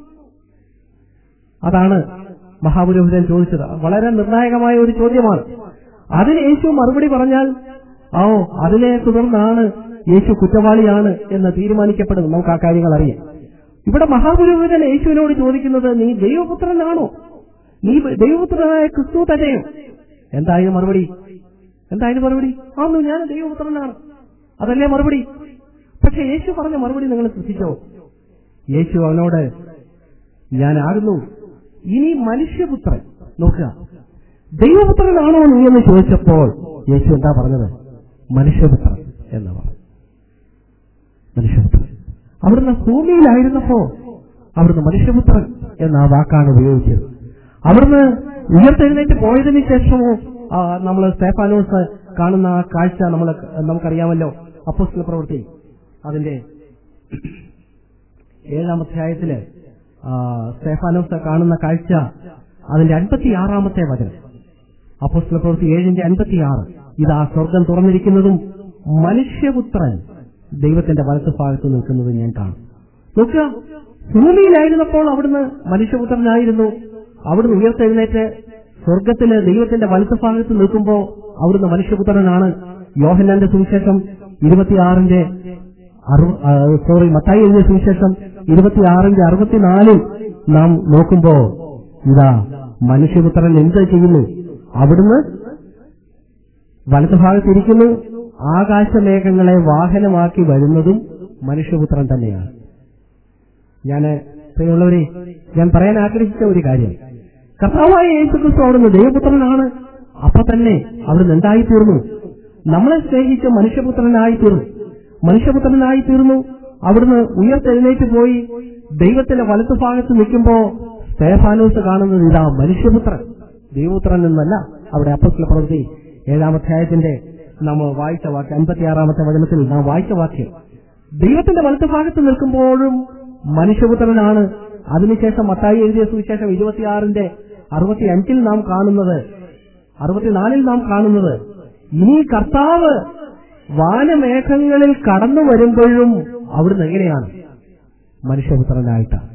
അതാണ് മഹാപുരോഹിതൻ ചോദിച്ചത് വളരെ നിർണായകമായ ഒരു ചോദ്യമാണ് അതിന് യേശു മറുപടി പറഞ്ഞാൽ ഓ അതിനെ തുടർന്നാണ് യേശു കുറ്റവാളിയാണ് എന്ന് തീരുമാനിക്കപ്പെടുന്നത് നമുക്ക് ആ കാര്യങ്ങൾ അറിയാം ഇവിടെ മഹാപുരോഹിതൻ യേശുവിനോട് ചോദിക്കുന്നത് നീ ദൈവപുത്രനാണോ നീ ദൈവപുത്രനായ ക്രിസ്തു തന്നെയോ എന്തായാലും മറുപടി എന്തായാലും മറുപടി ആന്നു ഞാൻ ദൈവപുത്രനാണ് അതല്ലേ മറുപടി പക്ഷെ യേശു പറഞ്ഞ മറുപടി നിങ്ങൾ ശ്രദ്ധിച്ചോ യേശു അവനോട് ഞാനാകുന്നു ഇനി മനുഷ്യപുത്രൻ നോക്കുക ദൈവപുത്രനാണോ നീ എന്ന് ചോദിച്ചപ്പോൾ യേശു എന്താ പറഞ്ഞത് മനുഷ്യപുത്രൻ എന്ന് പറഞ്ഞു മനുഷ്യപുത്രൻ അവിടുന്ന് ഭൂമിയിലായിരുന്നപ്പോ അവിടുന്ന് മനുഷ്യപുത്രൻ എന്ന ആ വാക്കാണ് ഉപയോഗിച്ചത് അവിടുന്ന് ഉയർത്തെഴുന്നേറ്റ് പോയതിനു ശേഷമോ നമ്മൾ സ്തേഫാനോസ് കാണുന്ന ആ കാഴ്ച നമ്മൾ നമുക്കറിയാമല്ലോ അപ്പോസ്തല പ്രവൃത്തി അതിന്റെ ഏഴാം അധ്യായത്തില് ആ, സ്തേഫാനോസ് കാണുന്ന കാഴ്ച അതിന്റെ അൻപത്തിയാറാമത്തെ വചനം അപ്പോസ്തല പ്രവൃത്തി ഏഴിന്റെ അൻപത്തിയാറ് ഇതാ സ്വർഗം തുറന്നിരിക്കുന്നതും മനുഷ്യപുത്രൻ ദൈവത്തിന്റെ വലത്ത് ഭാഗത്ത് നിൽക്കുന്നതും ഞാൻ കാണും നോക്കുക ഭൂമിയിലായിരുന്നപ്പോൾ അവിടുന്ന് മനുഷ്യപുത്രനായിരുന്നു അവിടുന്ന് ഉയർത്തെഴുന്നേറ്റ് സ്വർഗത്തില് ദൈവത്തിന്റെ വലത്ത് ഭാഗത്ത് നിൽക്കുമ്പോൾ അവിടുന്ന് മനുഷ്യപുത്രനാണ് യോഹന്നാന്റെ സുവിശേഷം ഇരുപത്തിയാറിന്റെ അറു- ആ, സോറി മത്തായി എഴുതിയ സുവിശേഷം ഇരുപത്തിയാറിന്റെ അറുപത്തിനാലിൽ നാം നോക്കുമ്പോ ഇതാ മനുഷ്യപുത്രൻ എന്ത് ചെയ്യുന്നു അവിടുന്ന് വലതുഭാഗത്തിരിക്കുന്നു ആകാശമേഘങ്ങളെ വാഹനമാക്കി വരുന്നതും മനുഷ്യപുത്രൻ തന്നെയാണ് ഞാൻ പ്രിയമുള്ളവരെ ഞാൻ പറയാൻ ആഗ്രഹിച്ച ഒരു കാര്യം കർത്താവായ യേശുക്രിസ്തു അവിടുന്ന് ദൈവപുത്രനാണ് അപ്പൊ തന്നെ അവിടുന്ന് എന്തായി തീർന്നു നമ്മളെ സ്നേഹിച്ച് മനുഷ്യപുത്രനായി തീർന്നു മനുഷ്യപുത്രനായി തീർന്നു അവിടുന്ന് ഉയർത്തെഴുന്നേറ്റ് പോയി ദൈവത്തിന്റെ വലത്തുഭാഗത്ത് നിൽക്കുമ്പോ സ്തേഫാനോസ് കാണുന്നത് ഇതാ മനുഷ്യപുത്രൻ ദൈവപുത്രൻ എന്നല്ല അവിടെ അപ്പസ്ല പ്രവൃത്തി ഏഴാം അധ്യായത്തിന്റെ നാം വായിച്ച വാക്യം അൻപത്തിയാറാമത്തെ വചനത്തിൽ നാം വായിച്ച വാക്യം ദൈവത്തിന്റെ വലത്തുഭാഗത്ത് നിൽക്കുമ്പോഴും മനുഷ്യപുത്രനാണ് അതിനുശേഷം മത്തായി എഴുതിയ സുവിശേഷം ഇരുപത്തിയാറിന്റെ അറുപത്തി അഞ്ചിൽ നാം കാണുന്നത് അറുപത്തിനാലിൽ നാം കാണുന്നത് ഇനി കർത്താവ് വാനമേഘങ്ങളിൽ കടന്നു വരുമ്പോഴും അവിടുന്ന് എങ്ങനെയാണ് മനുഷ്യപുത്രനായിട്ടാണ്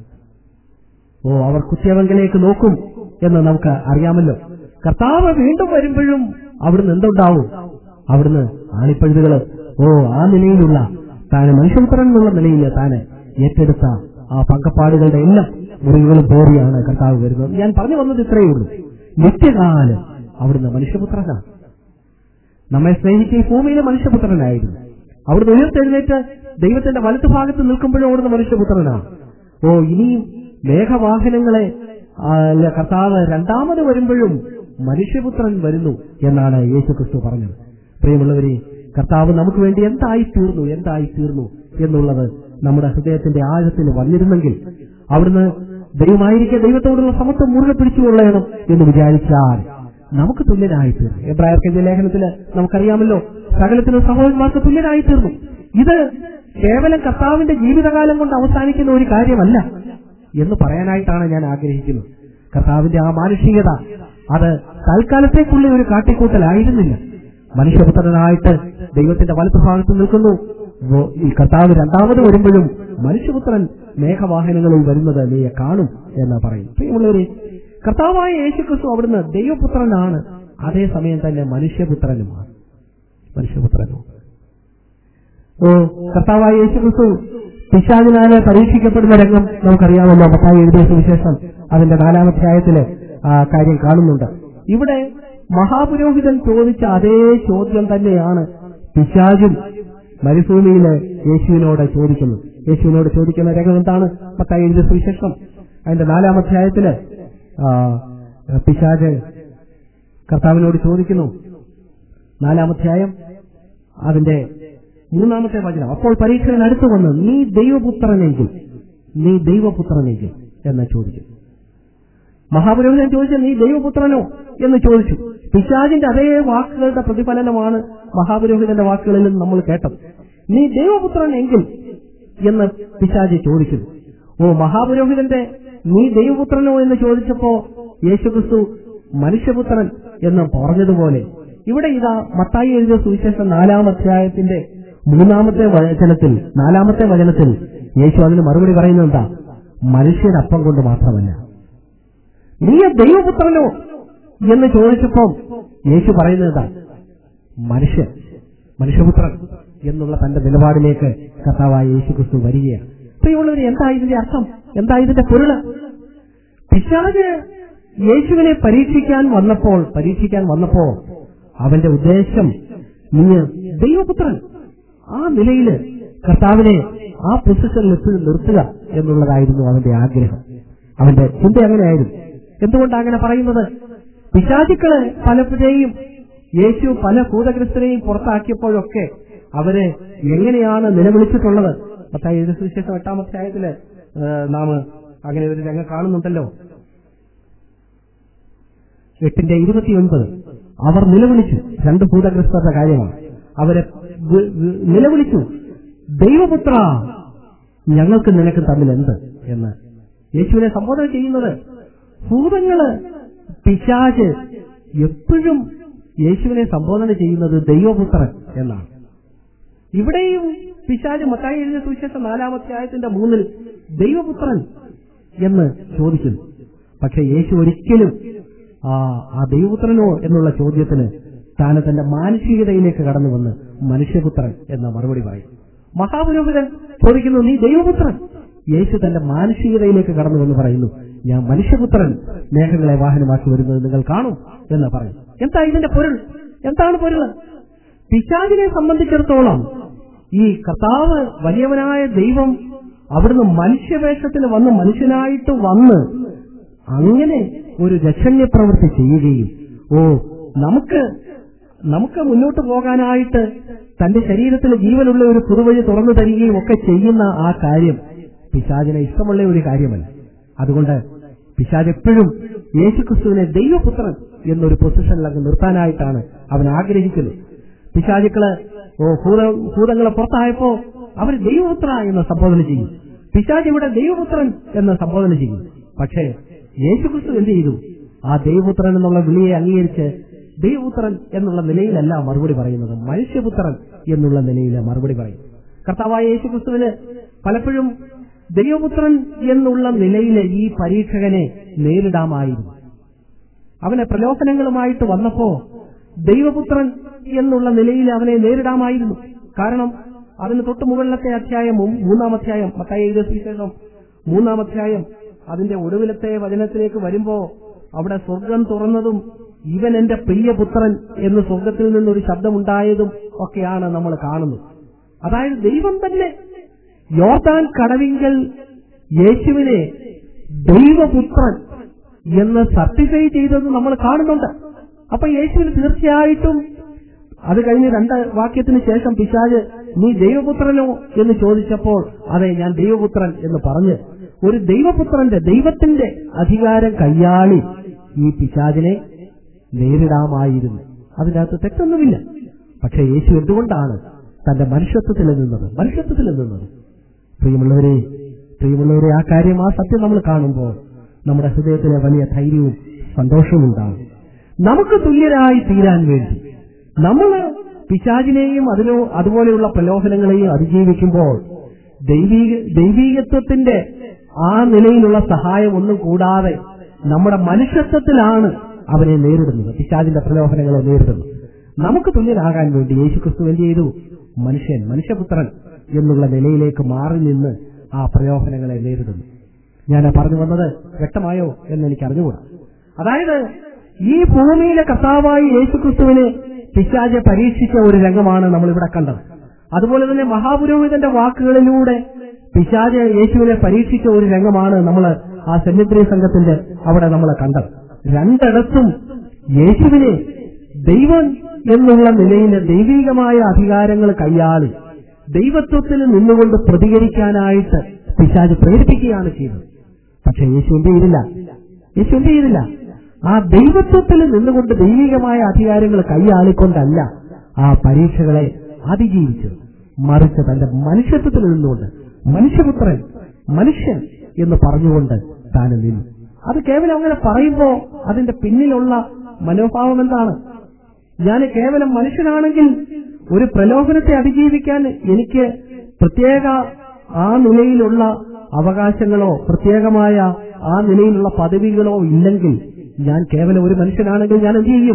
ഓ അവർ കുത്യവങ്കിലേക്ക് നോക്കും എന്ന് നമുക്ക് അറിയാമല്ലോ കർത്താവ് വീണ്ടും വരുമ്പോഴും അവിടുന്ന് എന്തുണ്ടാവും അവിടുന്ന് ആണിപ്പഴുതുകള് ഓ ആ നിലയിലുള്ള താന് മനുഷ്യപുത്രൻ എന്നുള്ള നിലയിൽ താന് ഏറ്റെടുത്ത ആ പങ്കപ്പാടുകളുടെ എല്ലാം മുറിവുകളും പേറിയാണ് കർത്താവ് വരുന്നത് ഞാൻ പറഞ്ഞു വന്നത് ഇത്രയേ ഉള്ളൂ നിത്യകാലം അവിടുന്ന് മനുഷ്യപുത്രനാണ് നമ്മെ സ്നേഹിച്ച ഈ ഭൂമിയിലെ മനുഷ്യപുത്രനായിരുന്നു അവിടുന്ന് ഉയർത്തെഴുന്നേറ്റ് ദൈവത്തിന്റെ വലത്തുഭാഗത്ത് നിൽക്കുമ്പോഴും അവിടുന്ന് മനുഷ്യപുത്രനാണ് ഓ ഇനിയും മേഘവാഹനങ്ങളെ ആ, അല്ല, കർത്താവ് രണ്ടാമത് വരുമ്പോഴും മനുഷ്യപുത്രൻ വരുന്നു എന്നാണ് യേശു ക്രിസ്തു പറഞ്ഞത് പ്രിയമുള്ളവരെ കർത്താവ് നമുക്ക് വേണ്ടി എന്തായി തീർന്നു എന്തായി തീർന്നു എന്നുള്ളത് നമ്മുടെ ഹൃദയത്തിന്റെ ആഴത്തിൽ വന്നിരുന്നെങ്കിൽ അവിടുന്ന് ദൈവമായിരിക്കെ ദൈവത്തോടുള്ള സമത്വം മുറുകെ പിടിച്ചുകൊള്ളണം എന്ന് വിചാരിച്ചാൽ നമുക്ക് തുല്യനായി തീർന്നു എബ്രായർക്കെതിരെ ലേഖനത്തിൽ നമുക്കറിയാമല്ലോ സകലത്തിനും സഹോദരന്മാർക്ക് തുല്യനായി തീർന്നു ഇത് കേവലം കർത്താവിന്റെ ജീവിതകാലം കൊണ്ട് അവസാനിക്കുന്ന ഒരു കാര്യമല്ല എന്ന് പറയാനായിട്ടാണ് ഞാൻ ആഗ്രഹിക്കുന്നത് കർത്താവിന്റെ ആ മാനുഷികത അത് തൽക്കാലത്തേക്കുള്ള ഒരു കാട്ടിക്കൂട്ടലായിരുന്നില്ല മനുഷ്യപുത്രനായിട്ട് ദൈവത്തിന്റെ വലത്തുഭാഗത്ത് നിൽക്കുന്നു വോ- ഈ കർത്താവ് രണ്ടാമത് വരുമ്പോഴും മനുഷ്യപുത്രൻ മേഘവാഹനങ്ങളിൽ വരുന്നത് നീ കാണും എന്ന് പറയും പ്രിയമുള്ളവരെ കർത്താവായ യേശുക്രിസ്തു അവിടുന്ന് ദൈവപുത്രനാണ് അതേസമയം തന്നെ മനുഷ്യപുത്രനുമാണ് മനുഷ്യപുത്രനും ഓ കർത്താവായ യേശുക്രിസ്തു പിശാചിനാല് പരീക്ഷിക്കപ്പെടുന്ന രംഗം നമുക്കറിയാമല്ലോ മത്തായി എഴുതിയ സുവിശേഷം അതിന്റെ നാലാമധ്യായത്തില് ആ കാര്യം കാണുന്നുണ്ട് ഇവിടെ മഹാപുരോഹിതൻ ചോദിച്ച അതേ ചോദ്യം തന്നെയാണ് പിശാചും മരുഭൂമിയില് യേശുവിനോട് ചോദിക്കുന്നത് യേശുവിനോട് ചോദിക്കുന്ന രംഗം എന്താണ് മത്തായി എഴുതിയ സുവിശേഷം അതിന്റെ നാലാമധ്യായത്തില് ആ, പിശാച് കർത്താവിനോട് ചോദിക്കുന്നു നാലാമധ്യായം അതിന്റെ മൂന്നാമത്തെ വചനം അപ്പോൾ പരീക്ഷകൻ അടുത്തു വന്ന് നീ ദൈവപുത്രനെങ്കിൽ നീ ദൈവപുത്രനെങ്കിൽ എന്ന് ചോദിച്ചു മഹാപുരോഹിതൻ ചോദിച്ചു നീ ദൈവപുത്രനോ എന്ന് ചോദിച്ചു പിശാചിന്റെ അതേ വാക്കുകളുടെ പ്രതിഫലനമാണ് മഹാപുരോഹിതന്റെ വാക്കുകളിൽ നമ്മൾ കേട്ടത് നീ ദൈവപുത്രൻ എങ്കിൽ എന്ന് പിശാചി ചോദിക്കുന്നു ഓ മഹാപുരോഹിതന്റെ നീ ദൈവപുത്രനോ എന്ന് ചോദിച്ചപ്പോ യേശുക്രിസ്തു മനുഷ്യപുത്രൻ എന്ന് പറഞ്ഞതുപോലെ ഇവിടെ ഇതാ മത്തായി എഴുതിയ സുവിശേഷം നാലാം അധ്യായത്തിന്റെ മൂന്നാമത്തെ വചനത്തിൽ നാലാമത്തെ വചനത്തിൽ യേശു അതിന് മറുപടി പറയുന്നത് എന്താ മനുഷ്യരുടെ അപ്പം കൊണ്ട് മാത്രമല്ല നീ ദൈവപുത്രനോ എന്ന് ചോദിച്ചപ്പോൾ യേശു പറയുന്നത് എന്താ മനുഷ്യൻ മനുഷ്യപുത്രൻ എന്നുള്ള തന്റെ നിലപാടിലേക്ക് കർത്താവായ യേശു ക്രിസ്തു വരികയാണ് പ്രിയമുള്ളവർ എന്താ ഇതിന്റെ അർത്ഥം എന്താ ഇതിന്റെ പൊരുള് പിശാജ് യേശുവിനെ പരീക്ഷിക്കാൻ വന്നപ്പോൾ പരീക്ഷിക്കാൻ വന്നപ്പോ അവന്റെ ഉദ്ദേശം നീ ദൈവപുത്രൻ ആ നിലയില് കർത്താവിനെ ആ പൊസിഷനിൽ എത്തി നിർത്തുക എന്നുള്ളതായിരുന്നു അവന്റെ ആഗ്രഹം അവന്റെ ചിന്ത അങ്ങനെയായിരുന്നു എന്തുകൊണ്ടാണ് അങ്ങനെ പറയുന്നത് പിശാചുക്കള് പലപ്പോഴേയും യേശു പല ഭൂതഗ്രസ്തരെയും പുറത്താക്കിയപ്പോഴൊക്കെ അവരെ എങ്ങനെയാണ് നിലവിളിച്ചിട്ടുള്ളത് പത്തായി എഴുതിയ സുവിശേഷം എട്ടാം അധ്യായത്തില് ഏഹ്, നാം അങ്ങനെ ഒരു രംഗം കാണുന്നുണ്ടല്ലോ എട്ടിന്റെ ഇരുപത്തിയൊൻപത് അവർ നിലവിളിച്ചു രണ്ട് ഭൂതഗ്രസ്തരുടെ കാര്യമാണ് അവരെ വി- വി- നിലവിളിച്ചു ദൈവപുത്ര ഞങ്ങൾക്ക് നിനക്ക് തമ്മിൽ എന്ത് എന്ന് യേശുവിനെ സംബോധന ചെയ്യുന്നത് ഭൂതങ്ങള് പിശാച് എപ്പോഴും യേശുവിനെ സംബോധന ചെയ്യുന്നത് ദൈവപുത്രൻ എന്നാണ് ഇവിടെയും പിശാച് മത്തായി എഴുതിയ സുവിശേഷം നാലാമധ്യായത്തിന്റെ മൂന്നിൽ ദൈവപുത്രൻ എന്ന് ചോദിക്കുന്നു പക്ഷെ യേശു ഒരിക്കലും ആ ആ ദൈവപുത്രനോ എന്നുള്ള ചോദ്യത്തിന് താൻ തന്റെ മാനസികതയിലേക്ക് കടന്നു വന്ന് മനുഷ്യപുത്രൻ എന്ന മറുപടി പറയും മഹാപുരോഹിതൻ ചോദിക്കുന്നു നീ ദൈവപുത്രൻ യേശു തന്റെ മാനസികതയിലേക്ക് കടന്നു വന്ന് പറയുന്നു ഞാൻ മനുഷ്യപുത്രൻ മേഘങ്ങളെ വാഹനമാക്കി വരുന്നത് നിങ്ങൾ കാണും എന്ന് പറയും എന്താ ഇതിന്റെ പൊരുൾ എന്താണ് പൊരുൾ പിശാചിനെ സംബന്ധിച്ചിടത്തോളം ഈ കർത്താവ് വലിയവനായ ദൈവം അവിടുന്ന് മനുഷ്യവേഷത്തിൽ വന്ന് മനുഷ്യനായിട്ട് വന്ന് അങ്ങനെ ഒരു ജക്ഷണ്യ പ്രവൃത്തി ചെയ്യുകയും ഓ നമുക്ക് നമുക്ക് മുന്നോട്ട് പോകാനായിട്ട് തന്റെ ശരീരത്തിൽ ജീവനുള്ള ഒരു പുതുവഴി തുറന്നു തരികയും ഒക്കെ ചെയ്യുന്ന ആ കാര്യം പിശാചിനെ ഇഷ്ടമുള്ള ഒരു കാര്യമല്ല അതുകൊണ്ട് പിശാജ് എപ്പോഴും യേശുക്രിസ്തുവിനെ ദൈവപുത്രൻ എന്നൊരു പൊസിഷനിലൊക്കെ നിർത്താനായിട്ടാണ് അവൻ ആഗ്രഹിക്കുന്നത് പിശാചുക്കള് ഓ ഭൂത ഭൂതങ്ങളെ പുറത്തായപ്പോ അവർ ദൈവപുത്ര എന്ന് സംബോധന ചെയ്യും പിശാജ് ഇവിടെ ദൈവപുത്രൻ എന്ന് സംബോധന ചെയ്യും പക്ഷേ യേശുക്രിസ്തു എന്ത് ചെയ്തു ആ ദൈവപുത്രൻ എന്നുള്ള വിളിയെ അംഗീകരിച്ച് ദൈവപുത്രൻ എന്നുള്ള നിലയിലല്ല മറുപടി പറയുന്നത് മനുഷ്യപുത്രൻ എന്നുള്ള നിലയിൽ മറുപടി പറയും കർത്താവായ യേശുക്രിസ്തുവിന് പലപ്പോഴും ദൈവപുത്രൻ എന്നുള്ള നിലയിൽ ഈ പരീക്ഷകനെ നേരിടാമായിരുന്നു അവനെ പ്രലോഭനങ്ങളുമായിട്ട് വന്നപ്പോ ദൈവപുത്രൻ എന്നുള്ള നിലയിൽ അവനെ നേരിടാമായിരുന്നു കാരണം അതിന് തൊട്ട് മുകളിലത്തെ അധ്യായവും മൂന്നാം അധ്യായം മത്തായി എഴുതിയ സുവിശേഷം മൂന്നാം അധ്യായം അതിന്റെ ഒടുവിലത്തെ വചനത്തിലേക്ക് വരുമ്പോ അവിടെ സ്വർഗം തുറന്നതും ഇവൻ എന്റെ പ്രിയപുത്രൻ എന്ന് സ്വർഗത്തിൽ നിന്നൊരു ശബ്ദമുണ്ടായതും ഒക്കെയാണ് നമ്മൾ കാണുന്നത് അതായത് ദൈവം തന്നെ യോർദാൻ കടവിങ്കൽ യേശുവിനെ ദൈവപുത്രൻ എന്ന് സർട്ടിഫൈ ചെയ്തത് നമ്മൾ കാണുന്നുണ്ട് അപ്പൊ യേശുവിന് തീർച്ചയായിട്ടും അത് കഴിഞ്ഞ് രണ്ട് വാക്യത്തിന് ശേഷം പിശാജ് നീ ദൈവപുത്രനോ എന്ന് ചോദിച്ചപ്പോൾ അതെ ഞാൻ ദൈവപുത്രൻ എന്ന് പറഞ്ഞ് ഒരു ദൈവപുത്രന്റെ ദൈവത്തിന്റെ അധികാരം കയ്യാളി ഈ പിശാജിനെ നേരിടാമായിരുന്നു അതിനകത്ത് തെറ്റൊന്നുമില്ല പക്ഷെ യേശു എന്തുകൊണ്ടാണ് തന്റെ മനുഷ്യത്വത്തിൽ നിന്നത് മനുഷ്യത്വത്തിൽ നിന്നത് പ്രിയമുള്ളവരെ പ്രിയമുള്ളവരെ ആ കാര്യം ആ സത്യം നമ്മൾ കാണുമ്പോൾ നമ്മുടെ ഹൃദയത്തിലെ വലിയ ധൈര്യവും സന്തോഷവും ഉണ്ടാകും നമുക്ക് തുല്യരായി തീരാൻ വേണ്ടി നമ്മൾ പിശാചിനെയും അതിനോ അതുപോലെയുള്ള പ്രലോഭനങ്ങളെയും അതിജീവിക്കുമ്പോൾ ദൈവീക ദൈവീകത്വത്തിന്റെ ആ നിലയിലുള്ള സഹായം ഒന്നും കൂടാതെ നമ്മുടെ മനുഷ്യത്വത്തിലാണ് അവനെ നേരിടുന്നത് പിശാചിന്റെ പ്രലോഭനങ്ങളെ നേരിടുന്നത് നമുക്ക് തുല്യരാകാൻ വേണ്ടി യേശുക്രിസ്തു എന്ത് ചെയ്തു മനുഷ്യൻ മനുഷ്യപുത്രൻ എന്നുള്ള നിലയിലേക്ക് മാറി നിന്ന് ആ പ്രലോഭനങ്ങളെ നേരിടുന്നു ഞാൻ പറഞ്ഞു വന്നത് വ്യക്തമായോ എന്ന് എനിക്ക് അറിഞ്ഞുകൂടാ അതായത് ഈ ഭൂമിയിലെ കർത്താവായി യേശുക്രിസ്തുവിനെ പിശാചെ പരീക്ഷിച്ച ഒരു രംഗമാണ് നമ്മൾ ഇവിടെ കണ്ടത് അതുപോലെ തന്നെ മഹാപുരോഹിതന്റെ വാക്കുകളിലൂടെ പിശാചെ യേശുവിനെ പരീക്ഷിച്ച ഒരു രംഗമാണ് നമ്മൾ ആ സെമിത്രി സംഘത്തിന്റെ അവിടെ നമ്മൾ കണ്ടത് രണ്ടിടത്തും യേശുവിനെ ദൈവം എന്നുള്ള നിലയിൽ ദൈവികമായ അധികാരങ്ങൾ കൈയാളി ദൈവത്വത്തിൽ നിന്നുകൊണ്ട് പ്രതികരിക്കാനായിട്ട് പിശാജ് പ്രേരിപ്പിക്കുകയാണ് ചെയ്തത് പക്ഷെ യേശു എന്ത് ചെയ്തില്ല യേശു എന്ത് ചെയ്തില്ല ആ ദൈവത്വത്തിൽ നിന്നുകൊണ്ട് ദൈവികമായ അധികാരങ്ങൾ കൈയാളിക്കൊണ്ടല്ല ആ പരീക്ഷകളെ അതിജീവിച്ചത് മറിച്ച് തന്റെ മനുഷ്യത്വത്തിൽ നിന്നുകൊണ്ട് മനുഷ്യപുത്രൻ മനുഷ്യൻ എന്ന് പറഞ്ഞുകൊണ്ട് താൻ നിന്നു അത് കേവലം അങ്ങനെ പറയുമ്പോ അതിന്റെ പിന്നിലുള്ള മനോഭാവം എന്താണ് ഞാൻ കേവലം മനുഷ്യനാണെങ്കിൽ ഒരു പ്രലോഭനത്തെ അതിജീവിക്കാൻ എനിക്ക് പ്രത്യേക ആ നിലയിലുള്ള അവകാശങ്ങളോ പ്രത്യേകമായ ആ നിലയിലുള്ള പദവികളോ ഇല്ലെങ്കിൽ ഞാൻ കേവലം ഒരു മനുഷ്യനാണെങ്കിൽ ഞാൻ എന്ത് ചെയ്യും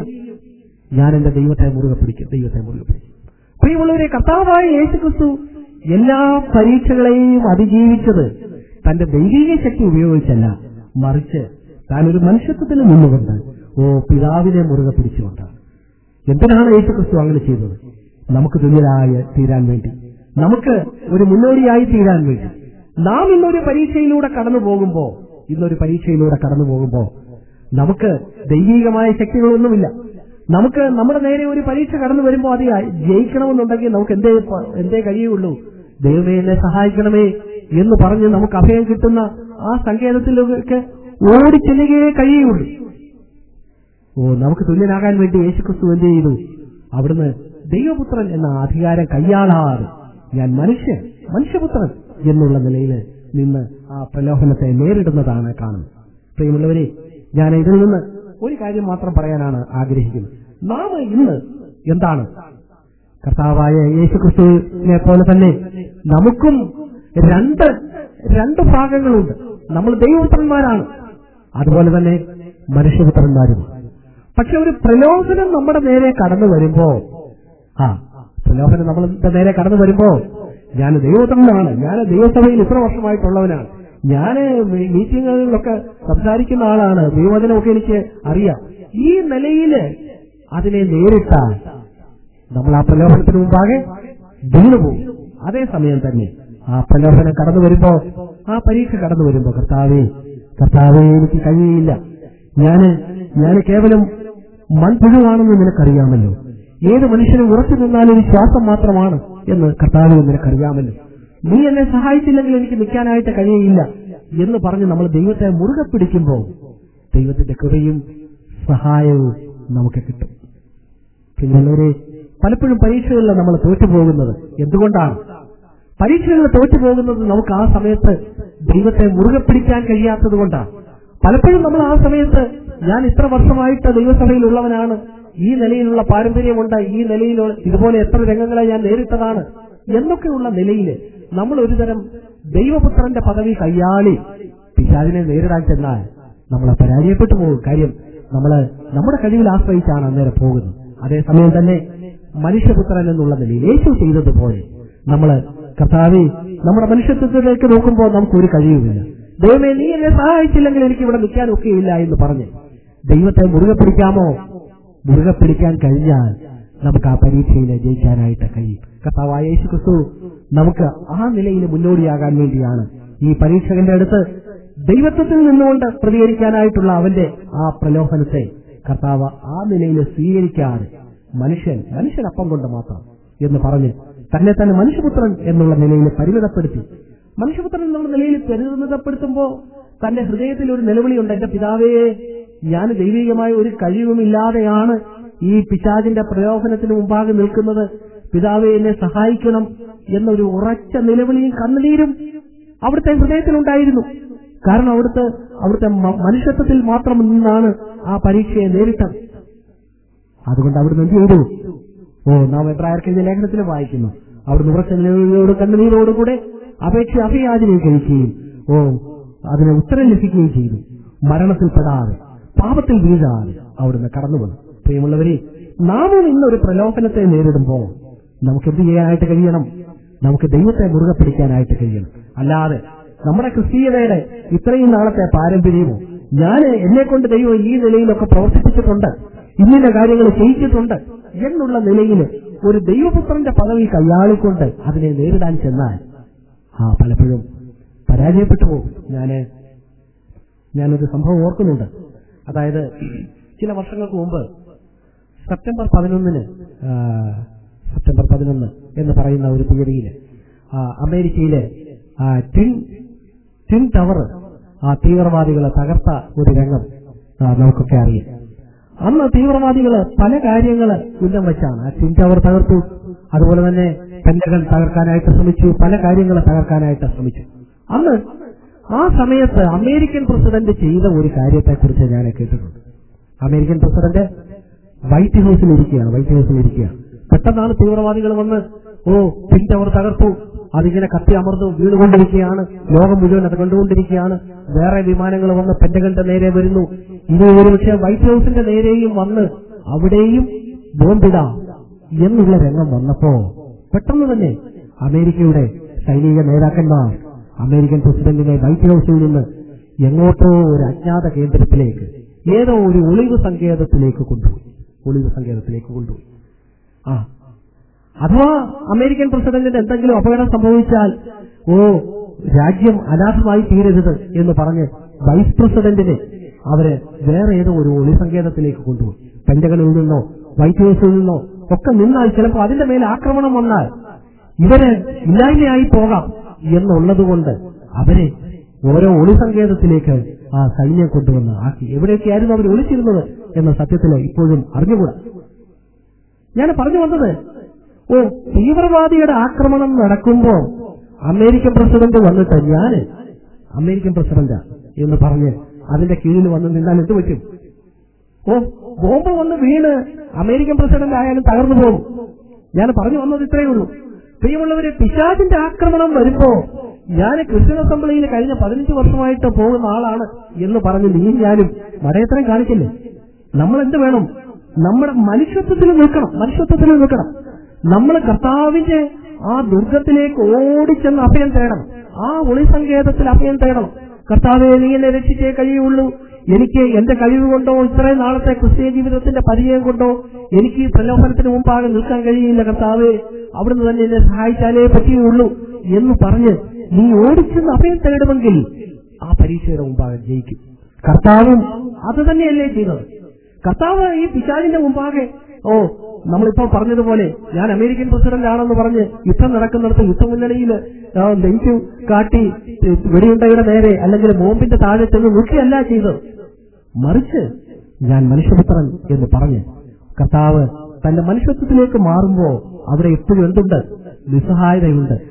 ഞാൻ എന്റെ ദൈവത്തെ മുറുകെ പിടിക്കും ദൈവത്തെ മുറുകെ പിടിക്കും പ്രിയമുള്ളവരെ കർത്താവായ യേശുക്രിസ്തു എല്ലാ പരീക്ഷകളെയും അതിജീവിച്ചത് തന്റെ ദൈവിക ശക്തി ഉപയോഗിച്ചല്ല മറിച്ച് താൻ ഒരു മനുഷ്യത്വത്തിൽ നിന്നുകൊണ്ട് ഓ പിതാവിനെ മുറുകെ പിടിച്ചുകൊണ്ടാണ് എന്തിനാണ് യേശുക്രിസ്തു അങ്ങനെ ചെയ്തത് നമുക്ക് തുല്യരായ തീരാൻ വേണ്ടി നമുക്ക് ഒരു മുന്നോടിയായി തീരാൻ വേണ്ടി നാം ഇന്നൊരു പരീക്ഷയിലൂടെ കടന്നു പോകുമ്പോ ഇന്നൊരു പരീക്ഷയിലൂടെ കടന്നു പോകുമ്പോ നമുക്ക് ദൈവികമായ ശക്തികളൊന്നുമില്ല നമുക്ക് നമ്മുടെ നേരെ ഒരു പരീക്ഷ കടന്നു വരുമ്പോൾ അത് ജയിക്കണമെന്നുണ്ടെങ്കിൽ നമുക്ക് എന്തേ പ- എന്തേ കഴിയുള്ളൂ ദൈവമേ എന്നെ സഹായിക്കണമേ എന്ന് പറഞ്ഞ് നമുക്ക് അഭയം കിട്ടുന്ന ആ സങ്കേതത്തിലൊക്കെ ഓടിച്ചെല്ലുകയേ കഴിയുള്ളൂ ഓ നമുക്ക് തുല്യനാകാൻ വേണ്ടി യേശുക്രിസ്തു എന്ത് ചെയ്തു അവിടുന്ന് ദൈവപുത്രൻ എന്ന അധികാരം കൈയാളാതെ ഞാൻ മനുഷ്യൻ മനുഷ്യപുത്രൻ എന്നുള്ള നിലയിൽ നിന്ന് ആ പ്രലോഭനത്തെ നേരിടുന്നതാണ് കാണുന്നത് പ്രിയമുള്ളവരെ ഞാൻ ഇതിൽ നിന്ന് ഒരു കാര്യം മാത്രം പറയാനാണ് ആഗ്രഹിക്കുന്നത് നാം ഇന്ന് എന്താണ് കർത്താവായ യേശുക്രിസ്തുവിനെ പോലെ തന്നെ നമുക്കും രണ്ട് രണ്ട് ഭാഗങ്ങളുണ്ട് നമ്മൾ ദൈവപുത്രന്മാരാണ് അതുപോലെ തന്നെ മനുഷ്യപുത്രന്മാരും പക്ഷെ ഒരു പ്രലോഭനം നമ്മുടെ നേരെ കടന്നു വരുമ്പോ ആ പ്രലോഭനം നമ്മളുടെ നേരെ കടന്നു വരുമ്പോ ഞാൻ ദൈവപുത്രനാണ് ഞാൻ ദൈവസഭയിൽ ഇത്ര വർഷമായിട്ടുള്ളവനാണ് ഞാൻ മീറ്റിങ്ങുകളിലൊക്കെ സംസാരിക്കുന്ന ആളാണ് ദൈവവചനമൊക്കെ എനിക്ക് അറിയാം ഈ നിലയില് അതിനെ നേരിട്ടാൽ നമ്മൾ ആ പ്രലോഭനത്തിന് മുമ്പാകെ വീണുപോകും അതേസമയം തന്നെ ആ പ്രലോഭനം കടന്നു വരുമ്പോ ആ പരീക്ഷ കടന്നു വരുമ്പോ കർത്താവേ കർത്താവേ എനിക്ക് കഴിയില്ല ഞാന് ഞാൻ കേവലം മൺപുഴുവാണെന്ന് നിനക്കറിയാമല്ലോ ഏത് മനുഷ്യനും ഉറച്ചു നിന്നാലും ഒരു ശ്വാസം മാത്രമാണ് എന്ന് കർത്താവെ നിനക്കറിയാമല്ലോ നീ എന്നെ സഹായിച്ചില്ലെങ്കിൽ എനിക്ക് നിൽക്കാനായിട്ട് കഴിയയില്ല എന്ന് പറഞ്ഞ് നമ്മൾ ദൈവത്തെ മുറുകെ പിടിക്കുമ്പോൾ ദൈവത്തിന്റെ കൃപയും സഹായവും നമുക്ക് കിട്ടും പിന്നുള്ളവരെ പലപ്പോഴും പരീക്ഷകളിൽ നമ്മൾ തോറ്റുപോകുന്നത് എന്തുകൊണ്ടാണ് പരീക്ഷകൾ തോറ്റു പോകുന്നത് നമുക്ക് ആ സമയത്ത് ദൈവത്തെ മുറുകെ പിടിക്കാൻ കഴിയാത്തത് കൊണ്ടാണ് പലപ്പോഴും നമ്മൾ ആ സമയത്ത് ഞാൻ ഇത്ര വർഷമായിട്ട് ദൈവസഭയിലുള്ളവനാണ് ഈ നിലയിലുള്ള പാരമ്പര്യമുണ്ട് ഈ നിലയിൽ ഇതുപോലെ എത്ര രംഗങ്ങളെ ഞാൻ നേരിട്ടതാണ് എന്നൊക്കെയുള്ള നിലയിൽ നമ്മൾ ഒരുതരം ദൈവപുത്രന്റെ പദവി കയ്യാളി പിശാചിനെ നേരിടാൻ ചെന്നാൽ നമ്മളെ പരാജയപ്പെട്ടു പോകും കാര്യം നമ്മള് നമ്മുടെ കഴിവിൽ ആശ്രയിച്ചാണ് അന്നേരം പോകുന്നത് അതേസമയം തന്നെ മനുഷ്യപുത്രൻ എന്നുള്ള നിലയിൽ യേശു ചെയ്തതുപോലെ നമ്മള് കർത്താവെ നമ്മുടെ മനുഷ്യത്വത്തിലേക്ക് നോക്കുമ്പോൾ നമുക്കൊരു കഴിയുമില്ല ദൈവമേ നീ എന്നെ സഹായിച്ചില്ലെങ്കിൽ എനിക്ക് ഇവിടെ നിൽക്കാൻ ഒക്കെയില്ല എന്ന് പറഞ്ഞ് ദൈവത്തെ മുറുകെ പിടിക്കാമോ മുറുകെ പിടിക്കാൻ കഴിഞ്ഞാൽ നമുക്ക് ആ പരീക്ഷയിൽ ജയിക്കാനായിട്ട് കഴിയും കർത്താവായ യേശു ക്രിസ്തു നമുക്ക് ആ നിലയിൽ മുന്നോടിയാകാൻ വേണ്ടിയാണ് ഈ പരീക്ഷകന്റെ അടുത്ത് ദൈവത്വത്തിൽ നിന്നുകൊണ്ട് പ്രതികരിക്കാനായിട്ടുള്ള അവന്റെ ആ പ്രലോഭനത്തെ കർത്താവ് ആ നിലയിൽ സ്വീകരിക്കാതെ മനുഷ്യൻ മനുഷ്യൻ അപ്പം കൊണ്ട് മാത്രം എന്ന് പറഞ്ഞ് തന്നെ തന്നെ മനുഷ്യപുത്രൻ എന്നുള്ള നിലയിൽ പരിമിതപ്പെടുത്തി മനുഷ്യപുത്രൻ എന്നുള്ള നിലയിൽ പരിമിതപ്പെടുത്തുമ്പോൾ തന്റെ ഹൃദയത്തിൽ ഒരു നിലവിളിയുണ്ട് എന്റെ പിതാവേ ഞാൻ ദൈവികമായ ഒരു കഴിവുമില്ലാതെയാണ് ഈ പിശാചിന്റെ പ്രലോഭനത്തിന് മുമ്പാകെ നിൽക്കുന്നത് പിതാവെ എന്നെ സഹായിക്കണം എന്നൊരു ഉറച്ച നിലവിളിയും കണ്ണുനീരും അവിടുത്തെ ഹൃദയത്തിലുണ്ടായിരുന്നു കാരണം അവിടുത്തെ അവിടുത്തെ മ- മനുഷ്യത്വത്തിൽ മാത്രം നിന്നാണ് ആ പരീക്ഷയെ നേരിട്ടത് അതുകൊണ്ട് അവിടുന്ന് എന്ത് ചെയ്തു ഓ നാം എബ്രായർക്കെഴുതിയ ലേഖനത്തിൽ വായിക്കുന്നു അവിടുന്ന് ഉറച്ച നിലവിളിയോട് കണ്ണുനീരോടുകൂടെ അപേക്ഷ അഭിയാചനയും കഴിക്കുകയും ഓ അതിന് ഉത്തരം ലഭിക്കുകയും ചെയ്തു മരണത്തിൽപ്പെടാതെ പാപത്തിൽ വീഴാതെ അവിടുന്ന് കടന്നു വന്നു പ്രിയമുള്ളവരെ നാമും ഇന്നൊരു പ്രലോഭനത്തെ നേരിടുമ്പോൾ നമുക്ക് എന്ത് ചെയ്യാനായിട്ട് കഴിയണം നമുക്ക് ദൈവത്തെ മുറുകെ പിടിക്കാനായിട്ട് കഴിയണം അല്ലാതെ നമ്മുടെ ക്രിസ്തീയതയുടെ ഇത്രയും നാളത്തെ പാരമ്പര്യമോ ഞാൻ എന്നെ കൊണ്ട് ദൈവം ഈ നിലയിലൊക്കെ പ്രവർത്തിപ്പിച്ചിട്ടുണ്ട് ഇന്നിന്റെ കാര്യങ്ങൾ ചെയ്യിച്ചിട്ടുണ്ട് എന്നുള്ള നിലയിൽ ഒരു ദൈവപുത്രന്റെ പദവി കൈയാളിക്കൊണ്ട് അതിനെ നേരിടാൻ ചെന്നാൽ ആ പലപ്പോഴും പരാജയപ്പെട്ടു പോകും ഞാന് ഞാനൊരു സംഭവം ഓർക്കുന്നുണ്ട് അതായത് ചില വർഷങ്ങൾക്ക് മുമ്പ് സെപ്റ്റംബർ പതിനൊന്നിന് ആ, സെപ്റ്റംബർ പതിനൊന്ന് എന്ന് പറയുന്ന ഒരു തീയതിയിൽ അമേരിക്കയിലെ ആ, ട്വിൻ ട്വിൻ ടവർ ആ തീവ്രവാദികളെ തകർത്ത ഒരു രംഗം ആ, നമുക്കൊക്കെ അറിയാം അന്ന് തീവ്രവാദികള് പല കാര്യങ്ങള് ഉന്നം വെച്ചാണ് ആ ട്വിൻ ടവർ തകർത്തു അതുപോലെ തന്നെ പെൻഡകൾ തകർക്കാനായിട്ട് ശ്രമിച്ചു പല കാര്യങ്ങൾ തകർക്കാനായിട്ട് ശ്രമിച്ചു അന്ന് ആ സമയത്ത് അമേരിക്കൻ പ്രസിഡന്റ് ചെയ്ത ഒരു കാര്യത്തെക്കുറിച്ച് ഞാൻ കേട്ടിട്ടുണ്ട് അമേരിക്കൻ പ്രസിഡന്റ് വൈറ്റ് ഹൗസിൽ ഇരിക്കുകയാണ് വൈറ്റ് ഹൗസിൽ ഇരിക്കുകയാണ് പെട്ടെന്നാണ് തീവ്രവാദികൾ വന്ന് ഓ ട്വിൻ ടവർ തകർത്തു അതിങ്ങനെ കത്തി അമർന്നു വീണുകൊണ്ടിരിക്കുകയാണ് ലോകം മുഴുവൻ അത് കണ്ടുകൊണ്ടിരിക്കുകയാണ് വേറെ വിമാനങ്ങൾ വന്ന് പെന്റകളുടെ നേരെ വരുന്നു ഇനി ഒരുപക്ഷെ വൈറ്റ് ഹൗസിന്റെ നേരെയും വന്ന് അവിടെയും ബോംബിടാം എന്നുള്ള രംഗം വന്നപ്പോ പെട്ടെന്ന് തന്നെ അമേരിക്കയുടെ സൈനിക നേതാക്കന്മാർ അമേരിക്കൻ പ്രസിഡന്റിനെ വൈറ്റ് ഹൗസിൽ നിന്ന് എങ്ങോട്ടോ ഒരു അജ്ഞാത കേന്ദ്രത്തിലേക്ക് ഏതോ ഒരു ഒളിവ് സങ്കേതത്തിലേക്ക് കൊണ്ടുപോയി ഒളിവ് സങ്കേതത്തിലേക്ക് കൊണ്ടുപോയി ആ അഥവാ അമേരിക്കൻ പ്രസിഡന്റിന് എന്തെങ്കിലും അപകടം സംഭവിച്ചാൽ ഓ രാജ്യം അനാഥമായി തീരരുത് എന്ന് പറഞ്ഞ് വൈസ് പ്രസിഡന്റിനെ അവര് വേറെ ഏതോ ഒരു ഒളിസങ്കേതത്തിലേക്ക് കൊണ്ടുപോയി പെന്റകളിൽ നിന്നോ വൈറ്റ് ഹൗസിൽ നിന്നോ ഒക്കെ നിന്നാൽ ചിലപ്പോൾ അതിന്റെ മേലെ ആക്രമണം വന്നാൽ ഇവര് ഇല്ലായ്മയായി പോകാം എന്നുള്ളതുകൊണ്ട് അവരെ ഓരോ ഒളിസങ്കേതത്തിലേക്ക് ആ സൈന്യം കൊണ്ടുവന്ന് ആക്കി എവിടെയൊക്കെയായിരുന്നു അവർ ഒളിച്ചിരുന്നത് എന്ന സത്യത്തില് ഇപ്പോഴും അറിഞ്ഞുകൂടാ ഞാൻ പറഞ്ഞു വന്നത് ഓ തീവ്രവാദിയുടെ ആക്രമണം നടക്കുമ്പോ അമേരിക്കൻ പ്രസിഡന്റ് വന്നിട്ട് ഞാന് അമേരിക്കൻ പ്രസിഡന്റാ എന്ന് പറഞ്ഞ് അതിന്റെ കീഴിൽ വന്ന് നിന്നാൽ എന്ത് പറ്റും ഓ ബോംബ് വന്ന് വീണ് അമേരിക്കൻ പ്രസിഡന്റ് ആയാലും തകർന്നു പോകും ഞാൻ പറഞ്ഞു വന്നത് ഇത്രയേ ഉള്ളൂ പ്രിയമുള്ളവരെ പിശാചിന്റെ ആക്രമണം വരുമ്പോ ഞാൻ ക്രിസ്ത്യൻ അസംബ്ലിയിൽ കഴിഞ്ഞ പതിനഞ്ച് വർഷമായിട്ട് പോകുന്ന ആളാണ് എന്ന് പറഞ്ഞ് നീ ഞാനും മടയത്തരം കാണിക്കില്ലേ നമ്മൾ എന്ത് വേണം നമ്മുടെ മനുഷ്യത്വത്തിൽ നിൽക്കണം മനുഷ്യത്വത്തിൽ നിൽക്കണം നമ്മൾ കർത്താവിന്റെ ആ ദുർഗത്തിലേക്ക് ഓടിച്ചെന്ന് അഭയം തേടണം ആ ഒളിസങ്കേതത്തിൽ അഭയം തേടണം കർത്താവെ നീ എന്നെ രക്ഷിച്ചേ കഴിയുള്ളൂ എനിക്ക് എന്റെ കഴിവ് കൊണ്ടോ ഇത്രയും നാളത്തെ ക്രിസ്തീയ ജീവിതത്തിന്റെ പരിചയം കൊണ്ടോ എനിക്ക് ഈ പ്രലോഭനത്തിന് മുമ്പാകെ നിൽക്കാൻ കഴിയില്ല കർത്താവെ അവിടുന്ന് തന്നെ എന്നെ സഹായിച്ചാലേ പറ്റിയുള്ളൂ എന്ന് പറഞ്ഞ് നീ ഓടിച്ചെന്ന് അഭയം തേടുമെങ്കിൽ ആ പരീക്ഷയുടെ മുമ്പാകെ ജയിക്കും കർത്താവും അത് തന്നെയല്ലേ ചെയ്തത് കർത്താവ് ഈ പിശാചിന്റെ മുമ്പാകെ ഓ നമ്മളിപ്പോ പറഞ്ഞതുപോലെ ഞാൻ അമേരിക്കൻ പ്രസിഡന്റ് ആണെന്ന് പറഞ്ഞ് യുദ്ധം നടക്കുന്നിടത്ത് യുദ്ധമുന്നണിയിൽ നെഞ്ചു കാട്ടി ഏ, വെടിയുണ്ടയുടെ നേരെ അല്ലെങ്കിൽ ബോംബിന്റെ താഴെ ചെന്ന് നോക്കിയല്ല ചെയ്തത് മറിച്ച് ഞാൻ മനുഷ്യപുത്രൻ എന്ന് പറഞ്ഞ് കർത്താവ് തന്റെ മനുഷ്യത്വത്തിലേക്ക് മാറുമ്പോ അവിടെ എപ്പോഴും എന്തുണ്ട് നിസ്സഹായതയുണ്ട്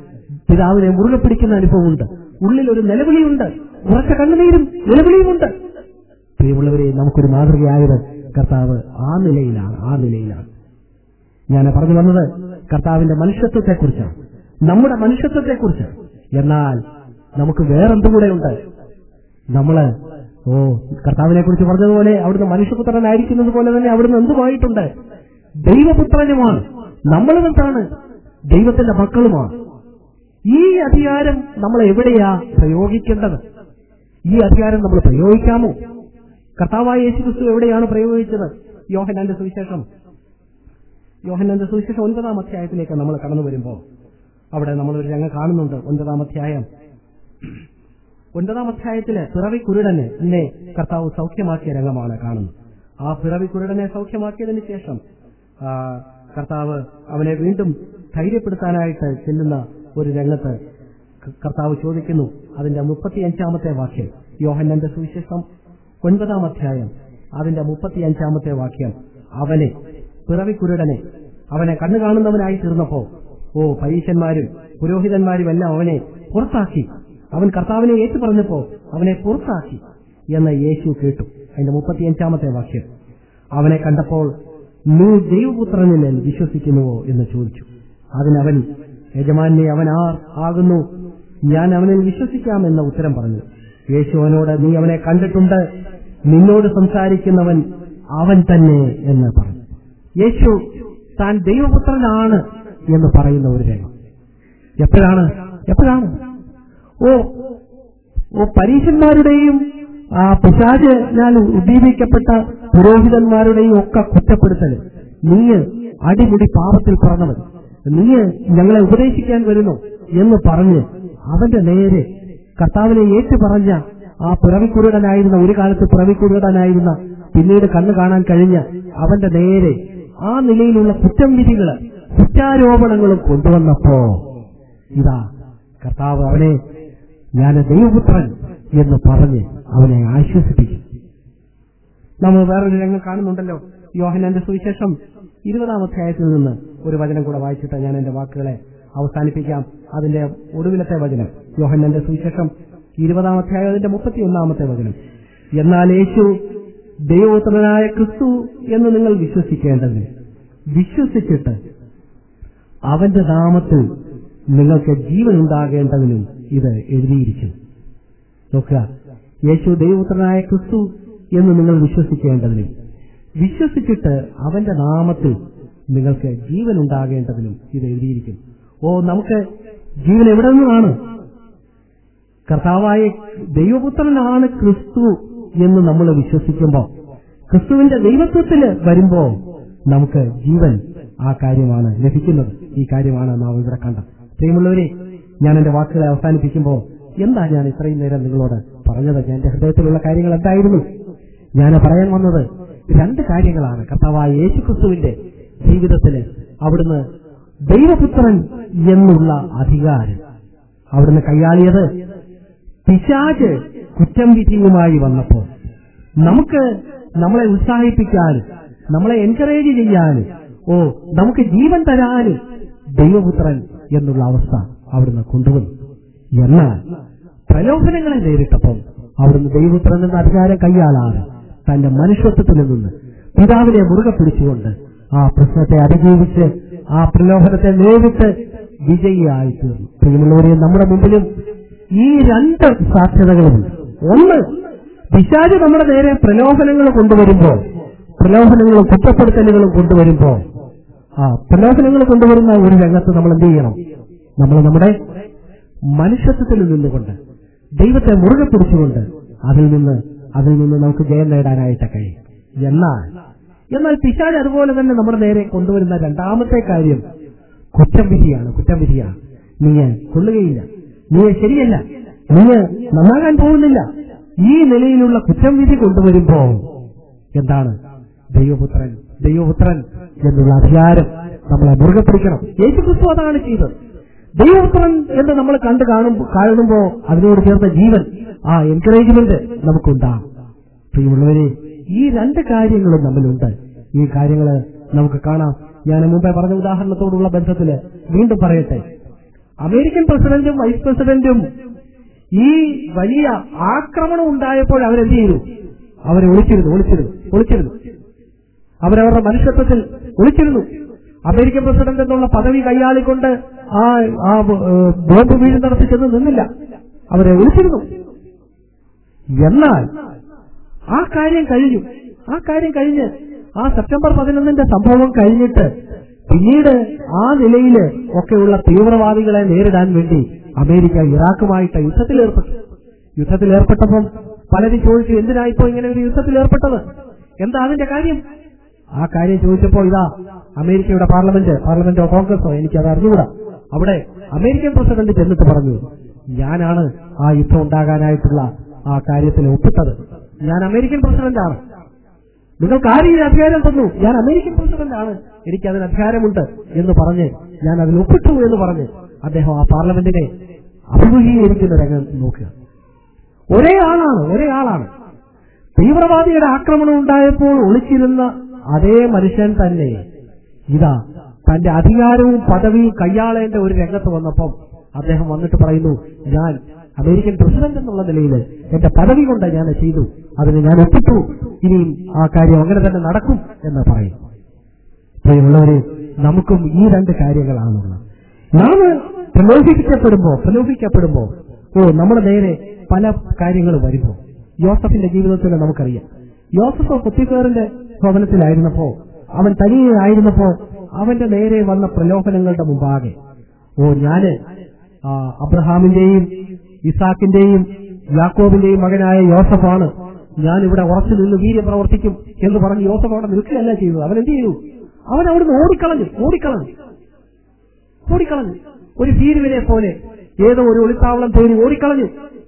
പിതാവിനെ മുറുകെ പിടിക്കുന്ന അനുഭവമുണ്ട് ഉള്ളിൽ ഒരു നിലവിളിയുണ്ട് ഉറച്ച കണ്ണുനീരും നിലവിളിയുമുണ്ട് പ്രിയമുള്ളവരെ നമുക്കൊരു മാതൃകയായത് കർത്താവ് ആ നിലയിലാണ് ആ നിലയിലാണ് ഞാൻ പറഞ്ഞു വന്നത് കർത്താവിന്റെ മനുഷ്യത്വത്തെക്കുറിച്ചാണ് നമ്മുടെ മനുഷ്യത്വത്തെക്കുറിച്ച് എന്നാൽ നമുക്ക് വേറെന്തും കൂടെ ഉണ്ട് നമ്മള് ഓ കർത്താവിനെ കുറിച്ച് പറഞ്ഞതുപോലെ അവിടുന്ന് മനുഷ്യപുത്രനായിരിക്കുന്നത് പോലെ തന്നെ അവിടുന്ന് എന്തുമായിട്ടുണ്ട് ദൈവപുത്രനുമാണ് നമ്മളും എന്താണ് ദൈവത്തിന്റെ മക്കളുമാണ് ഈ അധികാരം നമ്മൾ എവിടെയാ പ്രയോഗിക്കേണ്ടത് ഈ അധികാരം നമ്മൾ പ്രയോഗിക്കാമോ കർത്താവായ യേശു ക്രിസ്തു എവിടെയാണ് പ്രയോഗിച്ചത് യോഹനാന്റെ സുവിശേഷം യോഹനാന്റെ സുവിശേഷം ഒൻപതാം അധ്യായത്തിലേക്ക് നമ്മൾ കടന്നു വരുമ്പോൾ അവിടെ നമ്മൾ ഒരു രംഗം കാണുന്നുണ്ട് ഒൻപതാം അധ്യായം ഒൻപതാം അധ്യായത്തില് പിറവി കുരുടന് എന്നെ കർത്താവ് സൗഖ്യമാക്കിയ രംഗമാണ് കാണുന്നത് ആ പിറവി കുരുടനെ സൗഖ്യമാക്കിയതിനു ശേഷം ആ, കർത്താവ് അവനെ വീണ്ടും ധൈര്യപ്പെടുത്താനായിട്ട് ചെല്ലുന്ന ഒരു രംഗത്ത് ക- കർത്താവ് ചോദിക്കുന്നു അതിന്റെ മുപ്പത്തിയഞ്ചാമത്തെ വാക്യം യോഹന്നന്റെ സുവിശേഷം ഒൻപതാം അധ്യായം അതിന്റെ മുപ്പത്തിയഞ്ചാമത്തെ വാക്യം അവനെ പിറവിക്കുരുടനെ അവനെ കണ്ണു കാണുന്നവനായി തീർന്നപ്പോ ഓ പരീശന്മാരും പുരോഹിതന്മാരും എല്ലാം അവനെ പുറത്താക്കി അവൻ കർത്താവിനെ ഏറ്റു പറഞ്ഞപ്പോ അവനെ പുറത്താക്കി എന്ന് യേശു കേട്ടു അതിന്റെ മുപ്പത്തിയഞ്ചാമത്തെ വാക്യം അവനെ കണ്ടപ്പോൾ നീ ദൈവപുത്രനിൽ വിശ്വസിക്കുന്നുവോ എന്ന് ചോദിച്ചു അതിനവൻ യജമാനെ അവൻ ആർ ആകുന്നു ഞാൻ അവനിൽ വിശ്വസിക്കാമെന്ന ഉത്തരം പറഞ്ഞു യേശു അവനോട് നീ അവനെ കണ്ടിട്ടുണ്ട് നിന്നോട് സംസാരിക്കുന്നവൻ അവൻ തന്നെ എന്ന് പറഞ്ഞു യേശു താൻ ദൈവപുത്രനാണ് എന്ന് പറയുന്ന ഒരു രംഗം എപ്പോഴാണ് എപ്പോഴാണ് ഓ ഓ പരീശന്മാരുടെയും ആ പിശാചിനാൽ ഉദ്ദീപിക്കപ്പെട്ട പുരോഹിതന്മാരുടെയും ഒക്കെ കുറ്റപ്പെടുത്തൽ നീ അടിമുടി പാപത്തിൽ പറഞ്ഞവൻ നീ ഞങ്ങളെ ഉപദേശിക്കാൻ വരുന്നു എന്ന് പറഞ്ഞ് അവന്റെ നേരെ കർത്താവിനെ ഏറ്റു പറഞ്ഞ ആ പിറവിക്കുരുടനായിരുന്ന ഒരു കാലത്ത് പിറവിക്കുരുടനായിരുന്ന പിന്നീട് കണ്ണു കാണാൻ കഴിഞ്ഞ അവന്റെ നേരെ ആ നിലയിലുള്ള കുറ്റം വിധികള് കുറ്റാരോപണങ്ങളും കൊണ്ടുവന്നപ്പോ ഇതാ കർത്താവ് അവനെ ഞാൻ ദൈവപുത്രൻ എന്ന് പറഞ്ഞ് അവനെ ആശ്വസിപ്പിക്കും നമ്മൾ വേറൊരു രംഗം കാണുന്നുണ്ടല്ലോ യോഹനന്റെ സുവിശേഷം ഇരുപതാം അധ്യായത്തിൽ നിന്ന് ഒരു വചനം കൂടെ വായിച്ചിട്ട് ഞാൻ എന്റെ വാക്കുകളെ അവസാനിപ്പിക്കാം അതിന്റെ ഒടുവിലത്തെ വചനം യോഹനന്റെ സുവിശേഷം ഇരുപതാം അധ്യായം അതിന്റെ മുപ്പത്തി ഒന്നാമത്തെ വചനം എന്നാൽ യേശു ദൈവോത്തരനായ ക്രിസ്തു എന്ന് നിങ്ങൾ വിശ്വസിക്കേണ്ടതിന് വിശ്വസിച്ചിട്ട് അവന്റെ നാമത്തിൽ നിങ്ങൾക്ക് ജീവൻ ഉണ്ടാകേണ്ടതിനും ഇത് എഴുതിയിരിക്കുന്നു നോക്കുക യേശു ദൈവപുത്രനായ ക്രിസ്തു എന്ന് നിങ്ങൾ വിശ്വസിക്കേണ്ടതിനും വിശ്വസിച്ചിട്ട് അവന്റെ നാമത്തിൽ നിങ്ങൾക്ക് ജീവൻ ഉണ്ടാകേണ്ടതിനും ഇത് എഴുതിയിരിക്കുന്നു ഓ നമുക്ക് ജീവൻ എവിടെ നിന്നാണ് കർത്താവായ ദൈവപുത്രനാണ് ക്രിസ്തു എന്ന് നമ്മൾ വിശ്വസിക്കുമ്പോൾ ക്രിസ്തുവിന്റെ ദൈവത്വത്തിൽ വരുമ്പോ നമുക്ക് ജീവൻ ആ കാര്യമാണ് ലഭിക്കുന്നത് ഈ കാര്യമാണ് നാം ഇവിടെ കണ്ടത് പ്രിയമുള്ളവരെ ഞാൻ എന്റെ വാക്കുകളെ അവസാനിപ്പിക്കുമ്പോൾ എന്താ ഞാൻ ഇത്രയും നേരം നിങ്ങളോട് പറഞ്ഞത് ഞാൻ എന്റെ ഹൃദയത്തിലുള്ള കാര്യങ്ങൾ എന്തായിരുന്നു ഞാൻ പറയാൻ വന്നത് രണ്ട് കാര്യങ്ങളാണ് കർത്താവായ യേശു ക്രിസ്തുവിന്റെ ജീവിതത്തിൽ അവിടുന്ന് ദൈവപുത്രൻ എന്നുള്ള അധികാരം അവിടുന്ന് കൈയാളിയത് പിശാച് കുറ്റം വിധിയുമായി വന്നപ്പോ നമുക്ക് നമ്മളെ ഉത്സാഹിപ്പിക്കാനും നമ്മളെ എൻകറേജ് ചെയ്യാനും ഓ നമുക്ക് ജീവൻ തരാനും ദൈവപുത്രൻ എന്നുള്ള അവസ്ഥ അവിടുന്ന് കൊണ്ടുവന്നു എന്നാൽ പ്രലോഭനങ്ങളെ നേരിട്ടപ്പോൾ അവിടുന്ന് ദൈവപുത്രൻ എന്ന അധികാരം കൈയാളാണ് തന്റെ മനുഷ്യത്വത്തിൽ നിന്ന് പിതാവിനെ മുറുകെ പിടിച്ചുകൊണ്ട് ആ പ്രശ്നത്തെ അതിജീവിച്ച് ആ പ്രലോഭനത്തെ നേരിട്ട് വിജയിയായി തീർന്നു പ്രിയമുള്ളവരെ നമ്മുടെ മുമ്പിലും ഈ രണ്ട് സാധ്യതകളുമുണ്ട് ഒന്ന് പിശാച് നമ്മുടെ നേരെ പ്രലോഭനങ്ങൾ കൊണ്ടുവരുമ്പോൾ പ്രലോഭനങ്ങളും കുറ്റപ്പെടുത്തലുകളും കൊണ്ടുവരുമ്പോൾ ആ പ്രലോഭനങ്ങൾ കൊണ്ടുവരുന്ന ഒരു രംഗത്ത് നമ്മൾ എന്ത് ചെയ്യണം നമ്മൾ നമ്മുടെ മനുഷ്യത്വത്തിൽ നിന്നുകൊണ്ട് ദൈവത്തെ മുറുകെ പിടിച്ചുകൊണ്ട് അതിൽ നിന്ന് അതിൽ നിന്ന് നമുക്ക് ജയം നേടാനായിട്ട് കഴിയും എന്നാൽ എന്നാൽ പിശാജ് അതുപോലെ തന്നെ നമ്മുടെ നേരെ കൊണ്ടുവരുന്ന രണ്ടാമത്തെ കാര്യം കുറ്റം വിധിയാണ് കുറ്റം വിധിയാണ് നീ കൊള്ളുകയില്ല നീ ശരിയല്ല നീ നന്നാകാൻ പോകുന്നില്ല ഈ നിലയിലുള്ള കുറ്റം വിധി കൊണ്ടുവരുമ്പോ എന്താണ് ദൈവപുത്രൻ ദൈവപുത്രൻ എന്നുള്ള അധികാരം നമ്മളെ മുറുകെ പിടിക്കണം യേശുക്രിസ്തു അതാണ് ചെയ്തത് ദൈവപുത്രൻ എന്ന് നമ്മൾ കണ്ടു കാണും കാണുമ്പോ അതിനോട് ചേർന്ന ജീവൻ ആ എൻകറേജ്മെന്റ് നമുക്കുണ്ടാകും പ്രിയമുള്ളവരെ ഈ രണ്ട് കാര്യങ്ങളും നമ്മളുണ്ട് ഈ കാര്യങ്ങള് നമുക്ക് കാണാം ഞാൻ മുമ്പേ പറഞ്ഞ ഉദാഹരണത്തോടുള്ള ബന്ധത്തില് വീണ്ടും പറയട്ടെ അമേരിക്കൻ പ്രസിഡന്റും വൈസ് പ്രസിഡന്റും ഈ വലിയ ആക്രമണം ഉണ്ടായപ്പോൾ അവരെന്ത് ചെയ്തു അവരെ ഒളിച്ചിരുന്നു ഒളിച്ചിരുന്നു ഒളിച്ചിരുന്നു അവരവരുടെ മനുഷ്യത്വത്തിൽ ഒളിച്ചിരുന്നു അമേരിക്കൻ പ്രസിഡന്റ് എന്നുള്ള പദവി കൈയാളിക്കൊണ്ട് ആ ആ ഏഹ്, ബോംബ് വീഴുന്നിടത്ത് ചെന്ന് നിന്നില്ല അവരെ ഒളിച്ചിരുന്നു എന്നാൽ ആ കാര്യം കഴിഞ്ഞു ആ കാര്യം കഴിഞ്ഞ് ആ സെപ്റ്റംബർ പതിനൊന്നിന്റെ സംഭവം കഴിഞ്ഞിട്ട് പിന്നീട് ആ നിലയിൽ ഒക്കെയുള്ള തീവ്രവാദികളെ നേരിടാൻ വേണ്ടി അമേരിക്ക ഇറാഖുമായിട്ട് യുദ്ധത്തിൽ ഏർപ്പെട്ടു യുദ്ധത്തിൽ ഏർപ്പെട്ടപ്പം പലരും ചോദിച്ചു എന്തിനായിപ്പോ ഇങ്ങനെ ഒരു യുദ്ധത്തിൽ ഏർപ്പെട്ടത് എന്താ അതിന്റെ കാര്യം ആ കാര്യം ചോദിച്ചപ്പോൾ ഇതാ അമേരിക്കയുടെ പാർലമെന്റ് പാർലമെന്റോ കോൺഗ്രസോ എനിക്ക് അത് അറിഞ്ഞുകൂടാ അവിടെ അമേരിക്കൻ പ്രസിഡന്റ് ചെന്നിട്ട് പറഞ്ഞു ഞാനാണ് ആ യുദ്ധം ഉണ്ടാകാനായിട്ടുള്ള ആ കാര്യത്തിൽ ഒപ്പിട്ടത് ഞാൻ അമേരിക്കൻ പ്രസിഡന്റാണ് നിങ്ങൾക്ക് ആരും ഈ അധികാരം തന്നു ഞാൻ അമേരിക്കൻ പ്രസിഡന്റ് ആണ് എനിക്ക് അതിന് അധികാരമുണ്ട് എന്ന് പറഞ്ഞ് ഞാൻ അതിൽ ഒപ്പിട്ടു എന്ന് പറഞ്ഞ് അദ്ദേഹം ആ പാർലമെന്റിനെ അഭിമുഖീകരിക്കുന്ന രംഗം നോക്കുക ഒരേ ആളാണ് ഒരേ ആളാണ് തീവ്രവാദിയുടെ ആക്രമണം ഉണ്ടായപ്പോൾ ഒളിച്ചിരുന്ന അതേ മനുഷ്യൻ തന്നെ ഇതാ തന്റെ അധികാരവും പദവിയും കൈയാളേണ്ട ഒരു രംഗത്ത് വന്നപ്പം അദ്ദേഹം വന്നിട്ട് പറയുന്നു ഞാൻ അമേരിക്കൻ പ്രസിഡന്റ് എന്നുള്ള നിലയിൽ എന്റെ പദവി കൊണ്ട് ഞാൻ ചെയ്തു അതിന് ഞാൻ ഒപ്പിട്ടു ഇനിയും ആ കാര്യം അങ്ങനെ തന്നെ നടക്കും എന്ന് പറയും പ്രിയമുള്ളവരെ നമുക്കും ഈ രണ്ട് കാര്യങ്ങളാണുള്ളത് നാം പ്രലോഭിക്കപ്പെടുമ്പോ പ്രലോഭിക്കപ്പെടുമ്പോ ഓ നമ്മുടെ നേരെ പല കാര്യങ്ങൾ വരുമ്പോ യോസഫിന്റെ ജീവിതത്തിൽ നമുക്കറിയാം യോസഫ് പുത്തിക്കേറിന്റെ ഭവനത്തിലായിരുന്നപ്പോ അവൻ തനിയെ ആയിരുന്നപ്പോ അവന്റെ നേരെ വന്ന പ്രലോഭനങ്ങളുടെ മുമ്പാകെ ഓ ഞാന് ആ, അബ്രഹാമിന്റെയും ഇസാക്കിന്റെയും യാക്കോബിന്റെയും മകനായ യോസഫാണ് ഞാൻ ഇവിടെ ഉറച്ചു നിന്ന് വീര്യം പ്രവർത്തിക്കും എന്ന് പറഞ്ഞ് യോസഫ് അവിടെ നിൽക്കുകയല്ല ചെയ്തത് അവൻ എന്ത് ചെയ്തു അവൻ അവിടുന്ന് ഓടിക്കളഞ്ഞു ഓടിക്കളഞ്ഞു ഓടിക്കളഞ്ഞു ഒരു ഭീരുവിനെ പോലെ ഏതോ ഒരു ഒളിത്താവളം തേടി ഓടിക്കളഞ്ഞു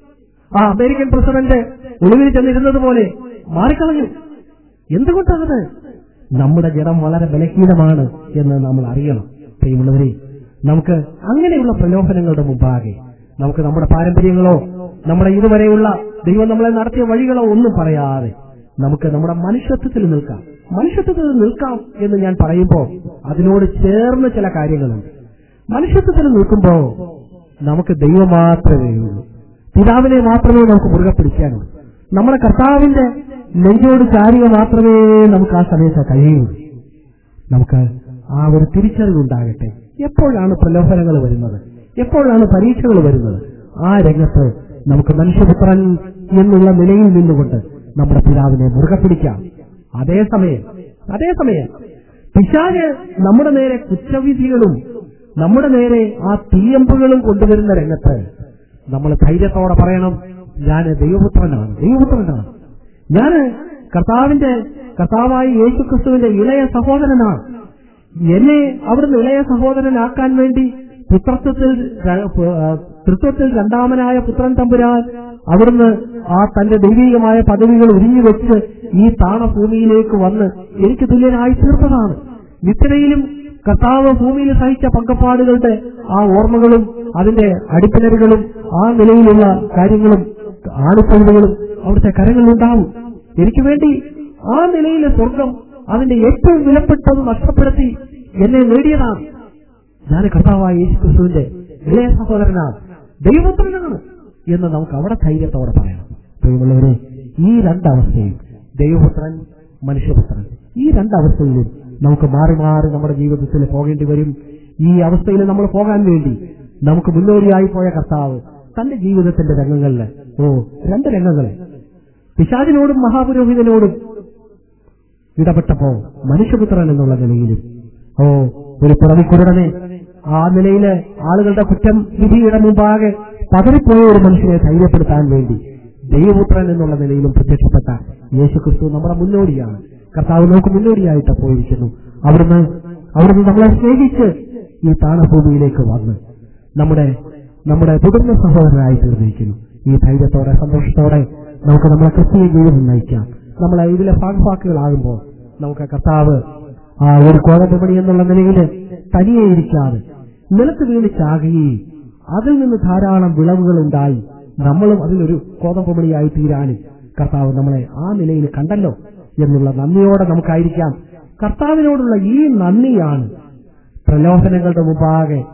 ആ അമേരിക്കൻ പ്രസിഡന്റ് ഒളിവിൽ ചെന്നിരുന്നത് പോലെ മാറിക്കളഞ്ഞു എന്തുകൊണ്ടാണത് നമ്മുടെ ജഡം വളരെ ബലഹീനമാണ് എന്ന് നമ്മൾ അറിയണം പ്രിയമുള്ളവരെ നമുക്ക് അങ്ങനെയുള്ള പ്രലോഭനങ്ങളുടെ മുമ്പാകെ നമുക്ക് നമ്മുടെ പാരമ്പര്യങ്ങളോ നമ്മുടെ ഇതുവരെയുള്ള ദൈവം നമ്മളെ നടത്തിയ വഴികളോ ഒന്നും പറയാതെ നമുക്ക് നമ്മുടെ മനുഷ്യത്വത്തിൽ നിൽക്കാം മനുഷ്യത്വത്തിൽ നിൽക്കാം എന്ന് ഞാൻ പറയുമ്പോൾ അതിനോട് ചേർന്ന് ചില കാര്യങ്ങളുണ്ട് മനുഷ്യത്വത്തിൽ നിൽക്കുമ്പോൾ നമുക്ക് ദൈവം മാത്രമേ ഉള്ളൂ പിതാവിനെ മാത്രമേ നമുക്ക് മുറുകെ പിടിക്കാനുള്ളൂ നമ്മുടെ കർത്താവിന്റെ നെഞ്ചോട് ചാരിക മാത്രമേ നമുക്ക് ആ സമയത്ത് കഴിയുള്ളൂ നമുക്ക് ആ ഒരു തിരിച്ചറിവുണ്ടാകട്ടെ എപ്പോഴാണ് പ്രലോഭനങ്ങൾ വരുന്നത് എപ്പോഴാണ് പരീക്ഷകൾ വരുന്നത് ആ രംഗത്ത് നമുക്ക് മനുഷ്യപുത്രൻ എന്നുള്ള നിലയിൽ നിന്നുകൊണ്ട് നമ്മുടെ പിതാവിനെ മുറുകെ പിടിക്കാം അതേസമയം അതേസമയം പിശാര് നമ്മുടെ നേരെ കുറ്റവിധികളും നമ്മുടെ നേരെ ആ തീയമ്പുകളും കൊണ്ടുവരുന്ന രംഗത്ത് നമ്മൾ ധൈര്യത്തോടെ പറയണം ഞാൻ ദൈവപുത്രനാണ് ദൈവപുത്രനാണ് ഞാൻ കർത്താവിന്റെ കർത്താവായ യേശുക്രിസ്തുവിന്റെ ഇളയ സഹോദരനാണ് എന്നെ അവിടുന്ന് ഇളയ സഹോദരനാക്കാൻ വേണ്ടി പുത്രത്വത്തിൽ ര- പ്- ആ, തൃത്വത്തിൽ രണ്ടാമനായ പുത്രൻ തമ്പുരാൻ അവിടുന്ന് ആ തന്റെ ദൈവികമായ പദവികൾ ഉരിഞ്ഞു വെച്ച് ഈ താണഭൂമിയിലേക്ക് വന്ന് എനിക്ക് തുല്യനായി തീർത്തതാണ് നിത്യതയിലും കർത്താവ് ഭൂമിയിൽ സഹിച്ച പങ്കപ്പാടുകളുടെ ആ ഓർമ്മകളും അതിന്റെ അടിപ്പിണരുകളും ആ നിലയിലുള്ള കാര്യങ്ങളും ആണിപ്പഴുതുകളും അവിടുത്തെ കരങ്ങളിലുണ്ടാവും എനിക്ക് വേണ്ടി ആ നിലയിലെ സ്വർഗം അതിന്റെ ഏറ്റവും വിലപ്പെട്ടത് നഷ്ടപ്പെടുത്തി എന്നെ നേടിയതാണ് ഞാൻ കർത്താവായ യേശു ക്രിസ്തുവിന്റെ ഇളയ സഹോദരനാണ് ദൈവപുത്രനാണ് എന്ന് നമുക്ക് അവിടെ ധൈര്യത്തോടെ പറയണം പ്രിയമുള്ളവരെ ഈ രണ്ടവസ്ഥയും ദൈവപുത്രൻ മനുഷ്യപുത്രൻ ഈ രണ്ടവസ്ഥയിലും നമുക്ക് മാറി മാറി നമ്മുടെ ജീവിതത്തിൽ പോകേണ്ടി വരും ഈ അവസ്ഥയിൽ നമ്മൾ പോകാൻ വേണ്ടി നമുക്ക് മുന്നോടിയായി പോയ കർത്താവ് തന്റെ ജീവിതത്തിന്റെ രംഗങ്ങളിൽ ഓ രണ്ട് രംഗങ്ങളെ പിശാചിനോടും മഹാപുരോഹിതനോടും ഇടപെട്ടപ്പോ മനുഷ്യപുത്രൻ എന്നുള്ള നിലയിലും ഓ ഒരു പിറവിക്കുരുടനെ ആ നിലയില് ആളുകളുടെ കുറ്റം വിധിയുടെ മുമ്പാകെ പതറിപ്പോയ ഒരു മനുഷ്യനെ ധൈര്യപ്പെടുത്താൻ വേണ്ടി ദൈവപുത്രൻ എന്നുള്ള നിലയിലും പ്രത്യക്ഷപ്പെട്ട യേശു ക്രിസ്തു നമ്മുടെ മുന്നോടിയാണ് കർത്താവ് നമുക്ക് മുന്നോടിയായിട്ട് പോയിരിക്കുന്നു അവിടുന്ന് അവിടുന്ന് നമ്മളെ സ്നേഹിച്ച് ഈ താണഭൂമിയിലേക്ക് വന്ന് നമ്മുടെ നമ്മുടെ കുടുംബ സഹോദരനായി തീർന്നിരിക്കുന്നു ഈ ധൈര്യത്തോടെ സന്തോഷത്തോടെ നമുക്ക് നമ്മളെ ക്രിസ്തീയ ജീവിതം നയിക്കാം നമ്മളെ ഇതിലെ ഭാഗവാക്കുകളാകുമ്പോൾ നമുക്ക് കർത്താവ് ആ ഒരു കോതമ്പമണി എന്നുള്ള നിലയിൽ തനിയെ ഇരിക്കാതെ നിലത്ത് വീണ് ചാകുകയും അതിൽ നിന്ന് ധാരാളം വിളവുകൾ ഉണ്ടായി നമ്മളും അതിലൊരു കോതമ്പമണിയായി തീരാനും കർത്താവ് നമ്മളെ ആ നിലയിൽ കണ്ടല്ലോ എന്നുള്ള നന്ദിയോടെ നമുക്കായിരിക്കാം കർത്താവിനോടുള്ള ഈ നന്ദിയാണ് പ്രലോഭനങ്ങളുടെ മുമ്പാകെ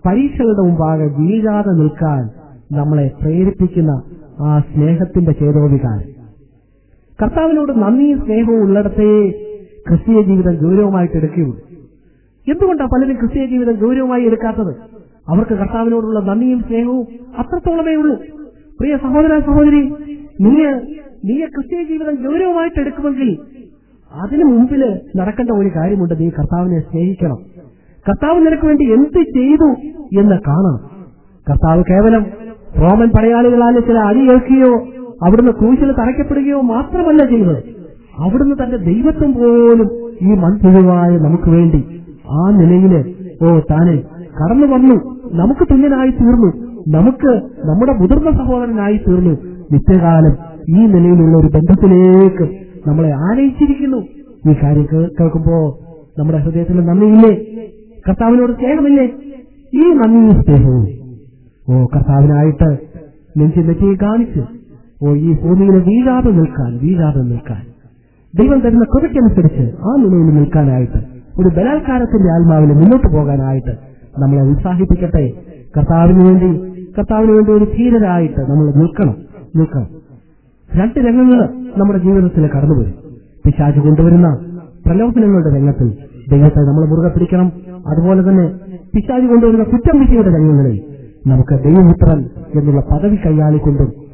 പരീക്ഷകളുടെ മുമ്പാകെ വീഴാതെ നിൽക്കാൻ നമ്മളെ പ്രേരിപ്പിക്കുന്ന ആ സ്നേഹത്തിന്റെ ചേതോവികാരം കർത്താവിനോട് നന്ദിയും സ്നേഹവും ഉള്ളിടത്തേ ക്രിസ്തീയ ജീവിതം ഗൗരവമായിട്ട് എടുക്കുകയുള്ളൂ എന്തുകൊണ്ടാണ് പലരും ക്രിസ്തീയ ജീവിതം ഗൗരവമായി എടുക്കാത്തത് അവർക്ക് കർത്താവിനോടുള്ള നന്ദിയും സ്നേഹവും അത്രത്തോളമേ ഉള്ളൂ പ്രിയ സഹോദര സഹോദരി നീ നീ ക്രിസ്തീയ ജീവിതം ഗൗരവമായിട്ട് എടുക്കുമെങ്കിൽ അതിനു മുമ്പില് നടക്കേണ്ട ഒരു കാര്യമുണ്ട് നീ കർത്താവിനെ സ്നേഹിക്കണം കർത്താവ് നിനക്ക് വേണ്ടി എന്ത് ചെയ്തു എന്ന് കാണണം കർത്താവ് കേവലം റോമൻ പടയാളികളാൽ ചില അടി കേൾക്കുകയോ അവിടുന്ന് ക്രൂശിൽ തറയ്ക്കപ്പെടുകയോ മാത്രമല്ല ചെയ്തത് അവിടുന്ന് തന്റെ ദൈവത്വം പോലും ഈ മൺപുഴുവായ നമുക്ക് വേണ്ടി ആ നിലയില് ഓ താനെ കടന്നു വന്നു നമുക്ക് തുല്യനായി തീർന്നു നമുക്ക് നമ്മുടെ മുതിർന്ന സഹോദരനായി തീർന്നു നിത്യകാലം ഈ നിലയിലുള്ള ഒരു ബന്ധത്തിലേക്ക് നമ്മളെ ആനയിച്ചിരിക്കുന്നു ഈ കാര്യം കേ- കേൾക്കുമ്പോ നമ്മുടെ ഹൃദയത്തിൽ നന്ദിയില്ലേ കർത്താവിനോട് സ്നേഹമില്ലേ ഈ നന്ദിയും സ്നേഹവും ഓ കർത്താവിനായിട്ട് നെഞ്ചി നെറ്റി കാണിച്ച് ഓ ഈ ഭൂമിയിൽ വീഴാതെ നിൽക്കാൻ വീഴാതെ നിൽക്കാൻ ദൈവം തരുന്ന കൃപയ്ക്കനുസരിച്ച് ആ നിലയിൽ നിൽക്കാനായിട്ട് ഒരു ബലാത്കാരത്തിന്റെ ആത്മാവിൽ മുന്നോട്ട് പോകാനായിട്ട് നമ്മളെ ഉത്സാഹിപ്പിക്കട്ടെ കർത്താവിന് വേണ്ടി കർത്താവിന് വേണ്ടി ഒരു ധീരരായിട്ട് നമ്മൾ നിൽക്കണം നിൽക്കണം രണ്ട് രംഗങ്ങൾ നമ്മുടെ ജീവിതത്തിൽ കടന്നുവരും പിശാച് കൊണ്ടുവരുന്ന പ്രലോഭനങ്ങളുടെ രംഗത്തിൽ ദൈവത്തെ നമ്മൾ മുറുകെ പിടിക്കണം അതുപോലെ തന്നെ പിശാച് കൊണ്ടുവരുന്ന കുറ്റം വിധിയുടെ രംഗങ്ങളിൽ നമുക്ക് ദൈവപുത്രൻ എന്നുള്ള പദവി കൈയാളിക്കൊണ്ടും